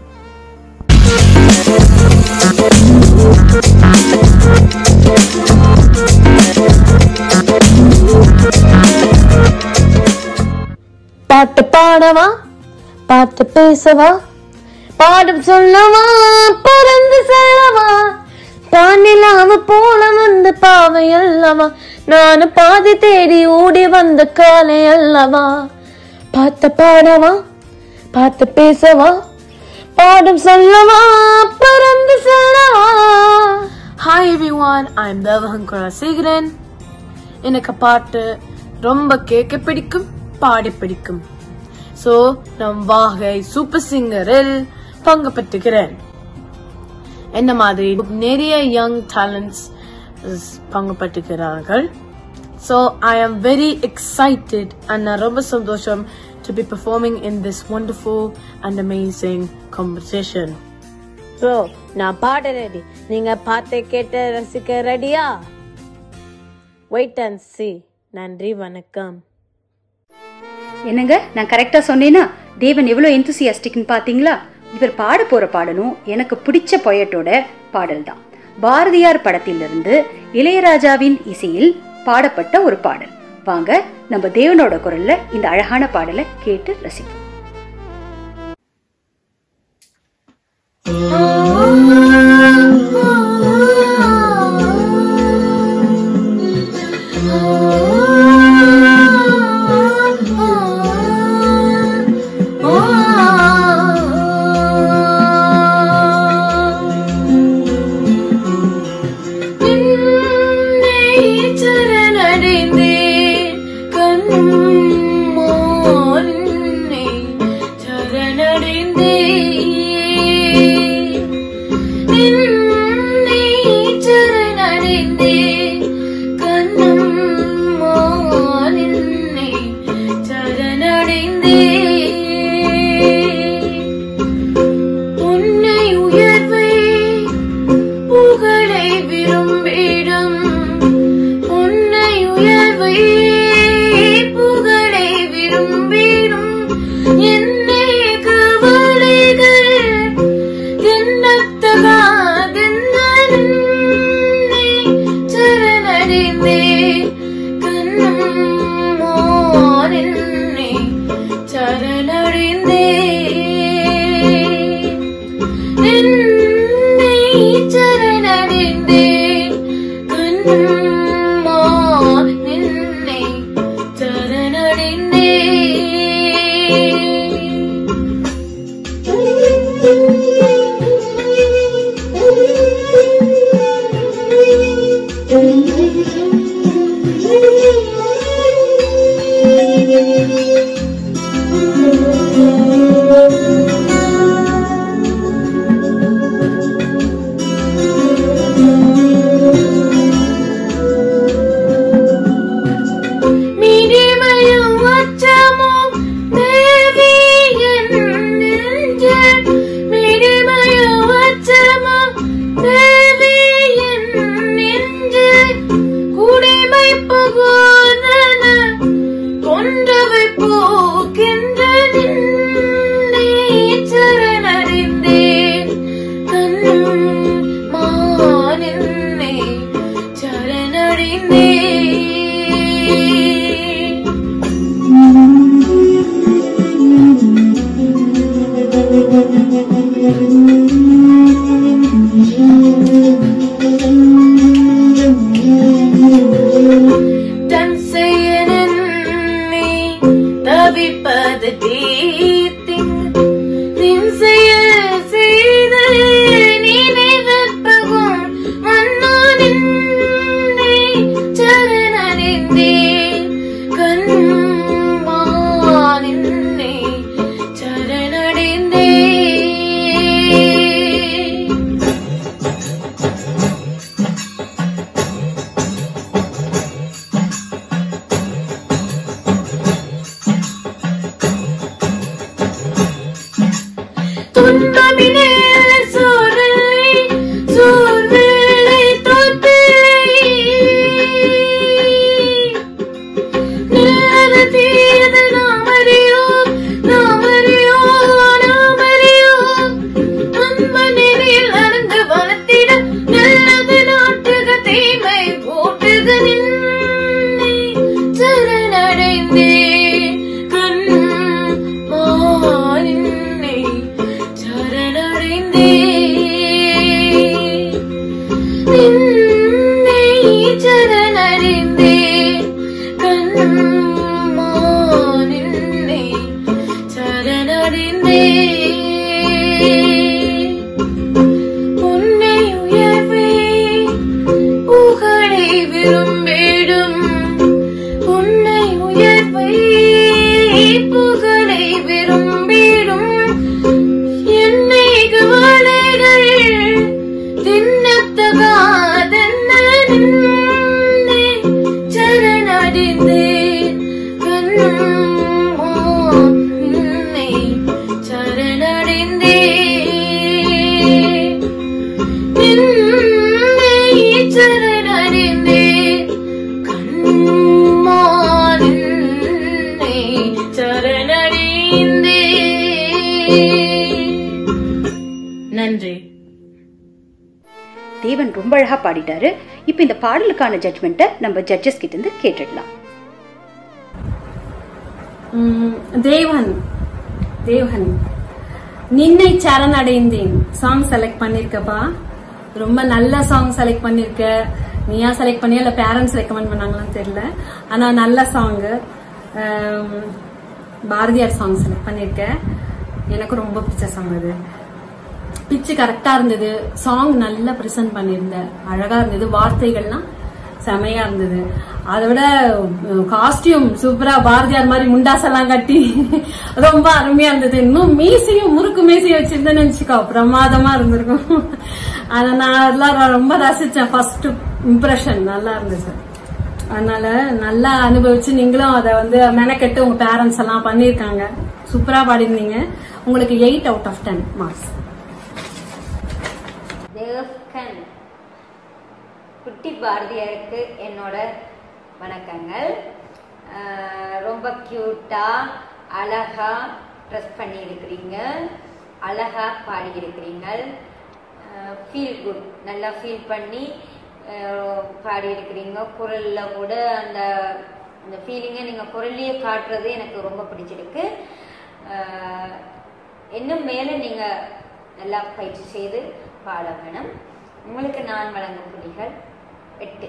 பாட்டு பாடவா பாட்டு பேசவா பாடும் சொல்லவா பறந்து செல்லவா பாண்டிலாம போல வந்த பாவை அல்லவா நானும் பாதி தேடி ஓடி வந்த காலை அல்லவா பாட்டு பாடவா பாட்டு பேசவா பாடும் சொல்லவா பறந்து செல்லவா hi everyone I am Devahangara Sekaran எனக்கு பாட்டு ரொம்ப கேட்க பிடிக்கும் பாடி பிடிக்கும் சோ நம் வாகை சூப்பர் சிங்கரில் பங்கு பெற்றுகிறேன் என்ன மாதிரி நிறைய யங் டேலண்ட்ஸ் பங்கு பெற்றுகிறார்கள் so I am very excited and நான் ரொம்ப சந்தோஷம் to be performing in this wonderful and amazing competition so நான் பாட ரெடி நீங்க பார்த்து கேட்டு ரசிக்க ரெடியா வெயிட் அண்ட் சி நன்றி வணக்கம் என்னங்க நான் கரெக்டா சொன்னேனா தேவன் எவ்வளவு enthusiasticன்னு பாத்தீங்களா இவர் பாட போற பாடலும் எனக்கு பிடிச்ச பொயட்டோட பாடல் தான் பாரதியார் படத்திலிருந்து இளையராஜாவின் இசையில் பாடப்பட்ட ஒரு பாடல் வாங்க நம்ம தேவனோட குரல்ல இந்த அழகான பாடலை கேட்டு ரசிப்போம் சரணடைந்தேன் கண்மோன்னை சரணடைந்தேன் நன்றி தேவன் ரொம்ப அழகா பாடிட்டாரு இப்போ இந்த பாடலுக்கான ஜட்மெண்ட்டை நம்ம ஜட்ஜஸ் கிட்ட இருந்து கேட்டுடலாம் ம், தேவன் தேவன் நின்னை சரணடைந்தேன் சாங் செலக்ட் பண்ணிருக்கப்பா ரொம்ப நல்ல சாங் செலக்ட் பண்ணிருக்க நீயா செலக்ட் பண்ணியா இல்ல பேரண்ட்ஸ் ரெக்கமெண்ட் பண்ணாங்களான்னு தெரியல ஆனா நல்ல சாங் பாரதியார் சாங் செலக்ட் பண்ணிருக்க எனக்கு ரொம்ப பிடிச்ச சாங் அது பிச்சு கரெக்டா இருந்தது சாங் நல்லா ப்ரெசென்ட் பண்ணியிருந்த அழகா இருந்தது வார்த்தைகள்லாம் செமையா இருந்தது அதை விட காஸ்டியூம் சூப்பரா பாரதியார் மாதிரி முண்டாசெல்லாம் கட்டி ரொம்ப அருமையா இருந்தது இன்னும் மீசையும் முறுக்கு மீசையும் வச்சிருந்தேன்னு வச்சுக்கோ பிரமாதமா இருந்திருக்கும் அதை நான் அதெல்லாம் ரொம்ப ரசிச்சேன் ஃபர்ஸ்ட் இம்ப்ரெஷன் நல்லா இருந்துச்சு அதனால நல்லா அனுபவிச்சு நீங்களும் அதை வந்து மெனக்கெட்டு உங்க பேரண்ட்ஸ் எல்லாம் பண்ணிருக்காங்க சூப்பரா பாடிருந்தீங்க உங்களுக்கு eight out of ten marks Devgan குட்டி பாரதியாருக்கு என்னோட வணக்கங்கள் ஆஹ் ரொம்ப க்யூட்டா அழகா ட்ரெஸ் பண்ணியிருக்கிறீங்க அழகா பாடியிருக்கிறீங்க ஃபீல் குட் நல்லா ஃபீல் பண்ணி ஆஹ் பாடியிருக்கிறீங்க குரலில் கூட அந்த அந்த ஃபீலிங்கை நீங்கள் குரல்லையே காட்டுறது எனக்கு ரொம்ப பிடிச்சிருக்கு ஆஹ் இன்னும் மேலே நீங்கள் நல்லா பயிற்சி செய்து பாட வேணும் உங்களுக்கு நான் வழங்கும் புள்ளிகள் எட்டு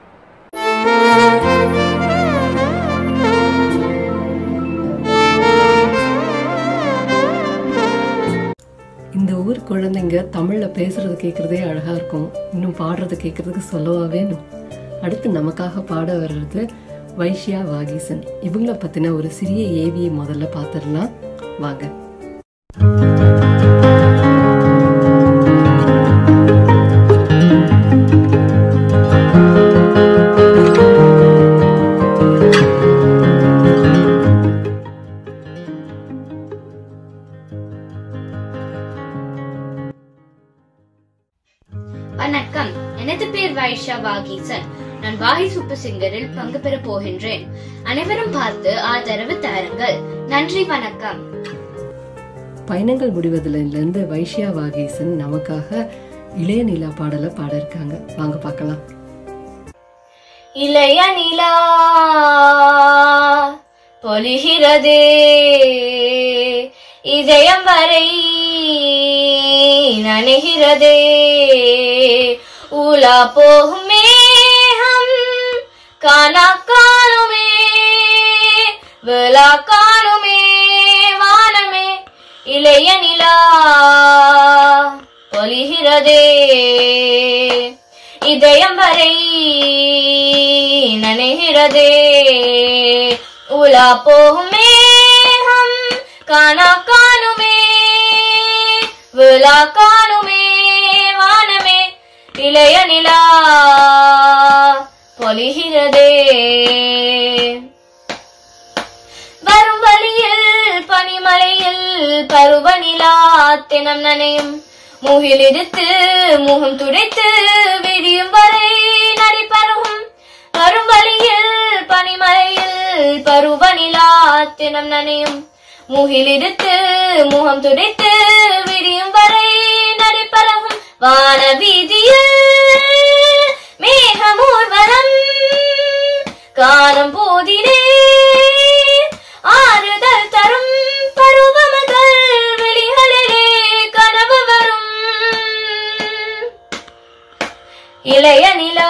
இந்த ஊர் குழந்தைங்க தமிழ்ல பேசுறது கேட்கறதே அழகா இருக்கும் இன்னும் பாடுறது கேட்கறதுக்கு சொல்லவா வேணும் அடுத்து நமக்காக பாட வர்றது வைஷ்யா வாகீசன் இவங்கள பத்தின ஒரு சிறிய ஏவியை முதல்ல பார்த்துடலாம் வாங்க வணக்கம் எனது பேர் வைஷா வாகீசன் நான் வாகி சூப்பர் சிங்கரில் பங்கு பெற போகின்றேன் அனைவரும் பார்த்து ஆதரவு தாருங்கள் நன்றி வணக்கம் பயணங்கள் முடிவதில் இருந்து வைஷ்யா வாகீசன் நமக்காக இளைய நிலா பாடலை பாட இருக்காங்க வாங்க பார்க்கலாம் இளைய நிலா பொலிகிறதே இதயம் வரை நனைகிறதே உலா போகும் மேகம் காணா காணுமே விழா காணுமே வானமே இளைய நிலா பொலிகிறதே இதயம் வரை நனைகிறதே உலா போகும் மேகம் காணா காணுமே விழா காணுமே வானமே இளைய நிலா பொலிகிறதே வரும் வழியில் பனிமலையில் பருவநிலா தினம் நனையும் முகிலிருத்து முகம் துடைத்து விடியும் வரை நடிப்பருகும் வரும் வழியில் பனிமலையில் பருவநிலா தினம் நனையும் முகிலிருத்து முகம் துடைத்து விடியும் வரை நடிப்பரகும் வான வீதியில் மேகமூர்வனம் காணும் போதிலே ஆறுதல் தரும் பருவமகள் வெளிகளிலே கனவு வரும் இளைய நிலா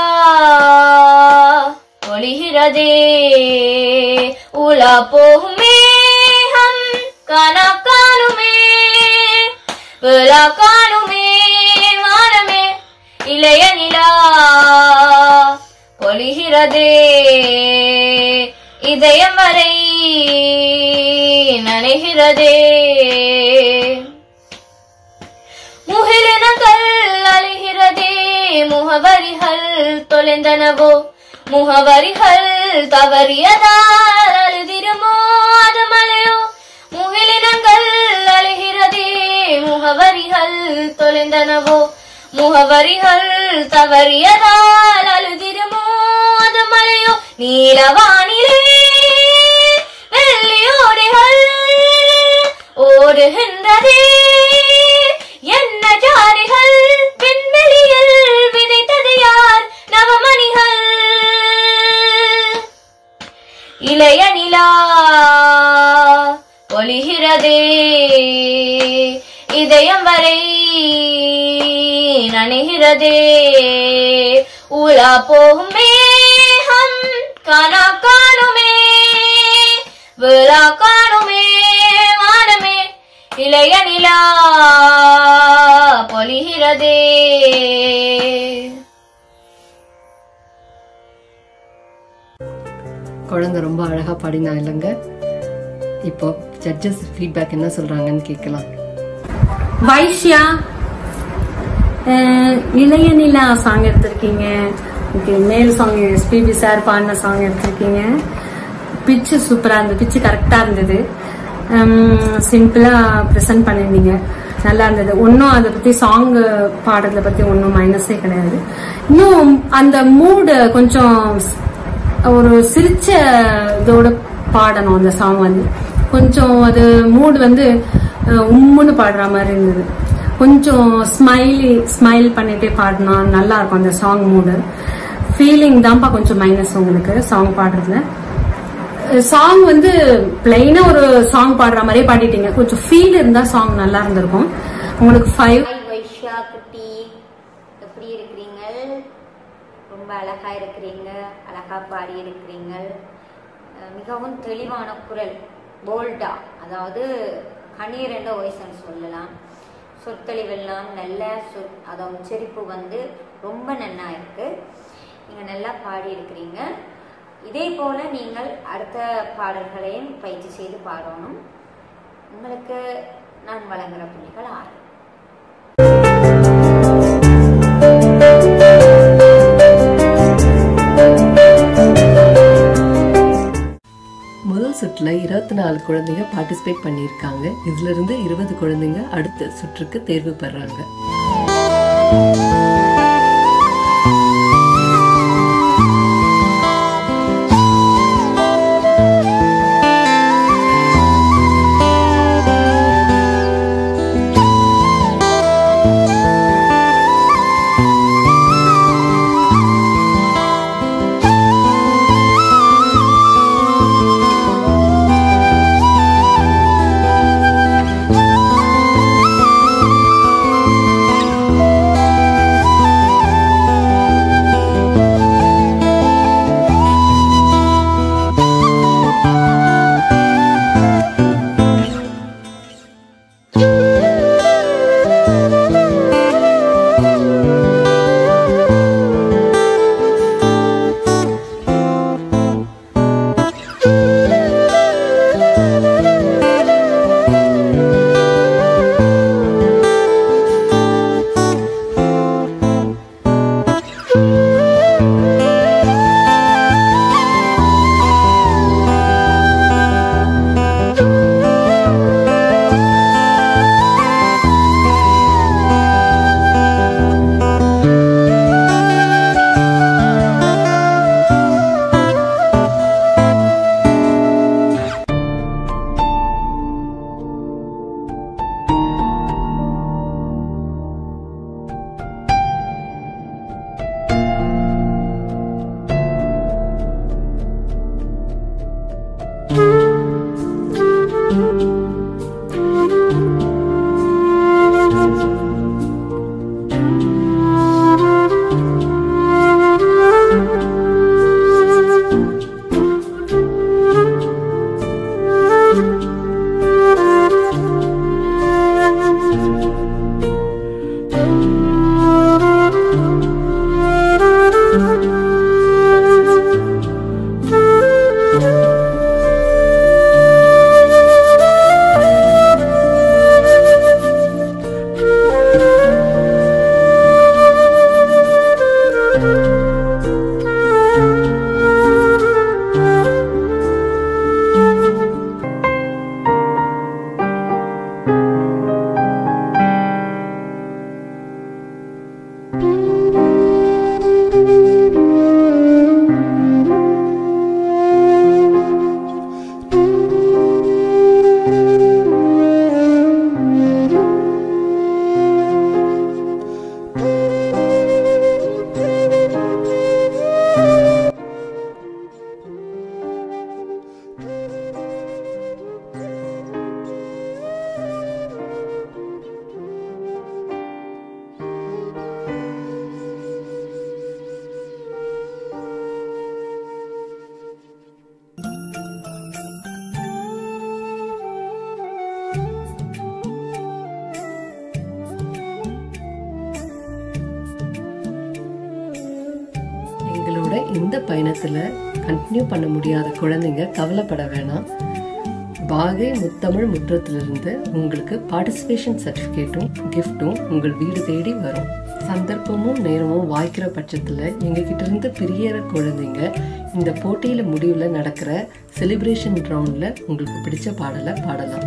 ஒளிகிறதே உலா போகும் மேகம் காணா காணுமே விழா காணுமே வானமே இளைய நிலா பொலிகிறதே இதயம் வரை நனைகிறதே முகிலினங்கள் அழிகிறதே முகவரிகள் தொலைந்தனவோ முகவரிகள் தவறியதால் அழுதிருமோ அது மலையோ முகிலினங்கள் அழிகிறதே முகவரிகள் தொலைந்தனவோ முகவரிகள் தவறியதால் அழுதிருமோ அது மலையோ நீலவானிலே வெள்ளியோடைகள் ஓடுகின்றதே என்ன ஜா நனைகிறதே உலா போகும் மேகம் காணா காணுமே விழா காணுமே வானமே இளைய நிலா பொலிகிறதே குழந்தை ரொம்ப அழகா பாடினா இல்லைங்க இப்போ ஜட்ஜஸ் ஃபீட்பேக் என்ன சொல்றாங்கன்னு கேட்கலாம் வைஷ்யா அஹ், இளைய நிலா சாங் எடுத்திருக்கீங்க okay male song SPB sir பாடின சாங் எடுத்திருக்கீங்க பிச்சு சூப்பரா இருந்தது பிச்சு கரெக்டா இருந்தது சிம்பிளா ப்ரெசென்ட் பண்ணிருந்தீங்க நல்லா இருந்தது ஒன்றும் அதை பத்தி சாங் பாடுறத பத்தி ஒன்றும் மைனஸே கிடையாது இன்னும் அந்த மூடு கொஞ்சம் ஒரு சிரிச்ச இதோட பாடணும் அந்த சாங் வந்து கொஞ்சம் அது மூடு வந்து அஹ், உம்முன்னு பாடுற மாதிரி இருந்தது கொஞ்சம் ஸ்மைலி ஸ்மைல் பண்ணிட்டே பாடினா நல்லா இருக்கும் அந்த சாங் மூடு ஃபீலிங் தான்ப்பா கொஞ்சம் மைனஸ் உங்களுக்கு சாங் பாடுறதுல சாங் வந்து பிளைனா ஒரு சாங் பாடுற மாதிரியே பாடிட்டீங்க கொஞ்சம் ஃபீல் இருந்தா சாங் நல்லா இருந்திருக்கும் உங்களுக்கு ஃபைவ் ஹாய் வைஷா குட்டி எப்படி இருக்கிறீங்க ரொம்ப அழகா இருக்கிறீங்க அழகா பாடி இருக்கிறீங்க அஹ் மிகவும் தெளிவான குரல் போல்டா அதாவது கண்ணீர் என்ற வாய்ஸ்ன்னு சொல்லலாம் சொற்தெளிவெல்லாம் நல்ல சொற் அதை உச்சரிப்பு வந்து ரொம்ப நன்னா இருக்கு நீங்கள் நல்லா பாடி இருக்கிறீங்க இதே போல நீங்கள் அடுத்த பாடல்களையும் பயிற்சி செய்து பாடணும் உங்களுக்கு நான் வழங்குற புள்ளிகள் ஆறு முதல் சுற்றுல இருபத்தி நாலு குழந்தைங்க பார்ட்டிசிபேட் பண்ணியிருக்காங்க இதுல இருந்து இருபது குழந்தைங்க அடுத்த சுற்றுக்கு தேர்வு பெறாங்க Thank இந்த பயணத்துல கண்டினியூ பண்ண முடியாத குழந்தைங்க கவலைப்பட வேணாம் பாகை முத்தமிழ் முற்றத்திலிருந்து உங்களுக்கு பார்ட்டிசிபேஷன் சர்டிஃபிகேட்டும் கிஃப்ட்டும் உங்கள் வீடு தேடி வரும் சந்தர்ப்பமும் நேரமும் வாய்க்கிற பட்சத்தில் எங்ககிட்ட இருந்து பிரியற குழந்தைங்க இந்த போட்டியில் முடிவில் நடக்கிற செலிப்ரேஷன் ரவுண்டில் உங்களுக்கு பிடிச்ச பாடலை பாடலாம்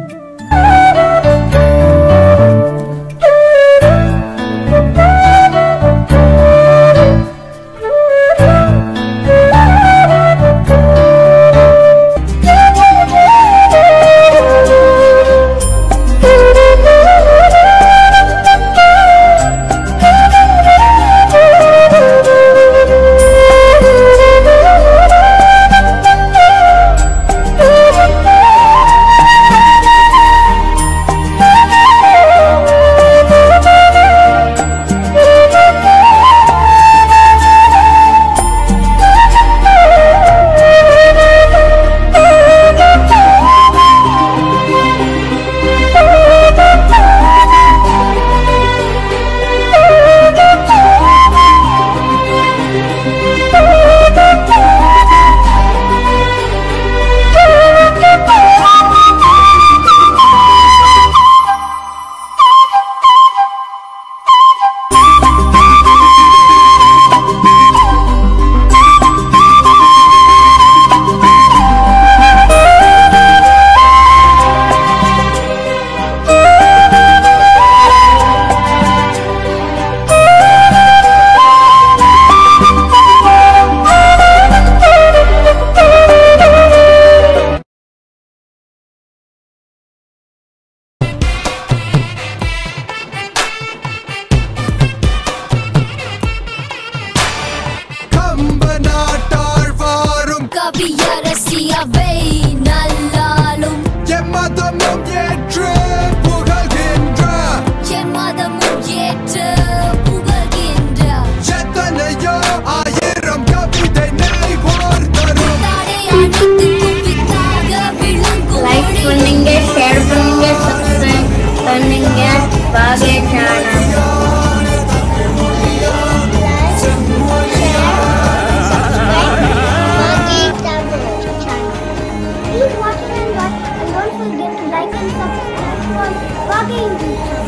கம்ப நாட்டாள் வாரும் கவியரசியவை நல்லாலும் எம்மதமும் ஏற்று புகழ்கின்ற என் மதமும் ஏற்று புகழ்கின்ற எத்தனையோ ஆயிரம் கவிதை நெய்வோர் தரும் தாடை அனைத்துக்கும் வித்தாக விளங்கும் லைக் பண்ணுங்க ஷேர் பண்ணுங்க சப்ஸ்கிரைப் பண்ணுங்க பாகே channel Please watch it and watch and don't forget to like and subscribe for Walking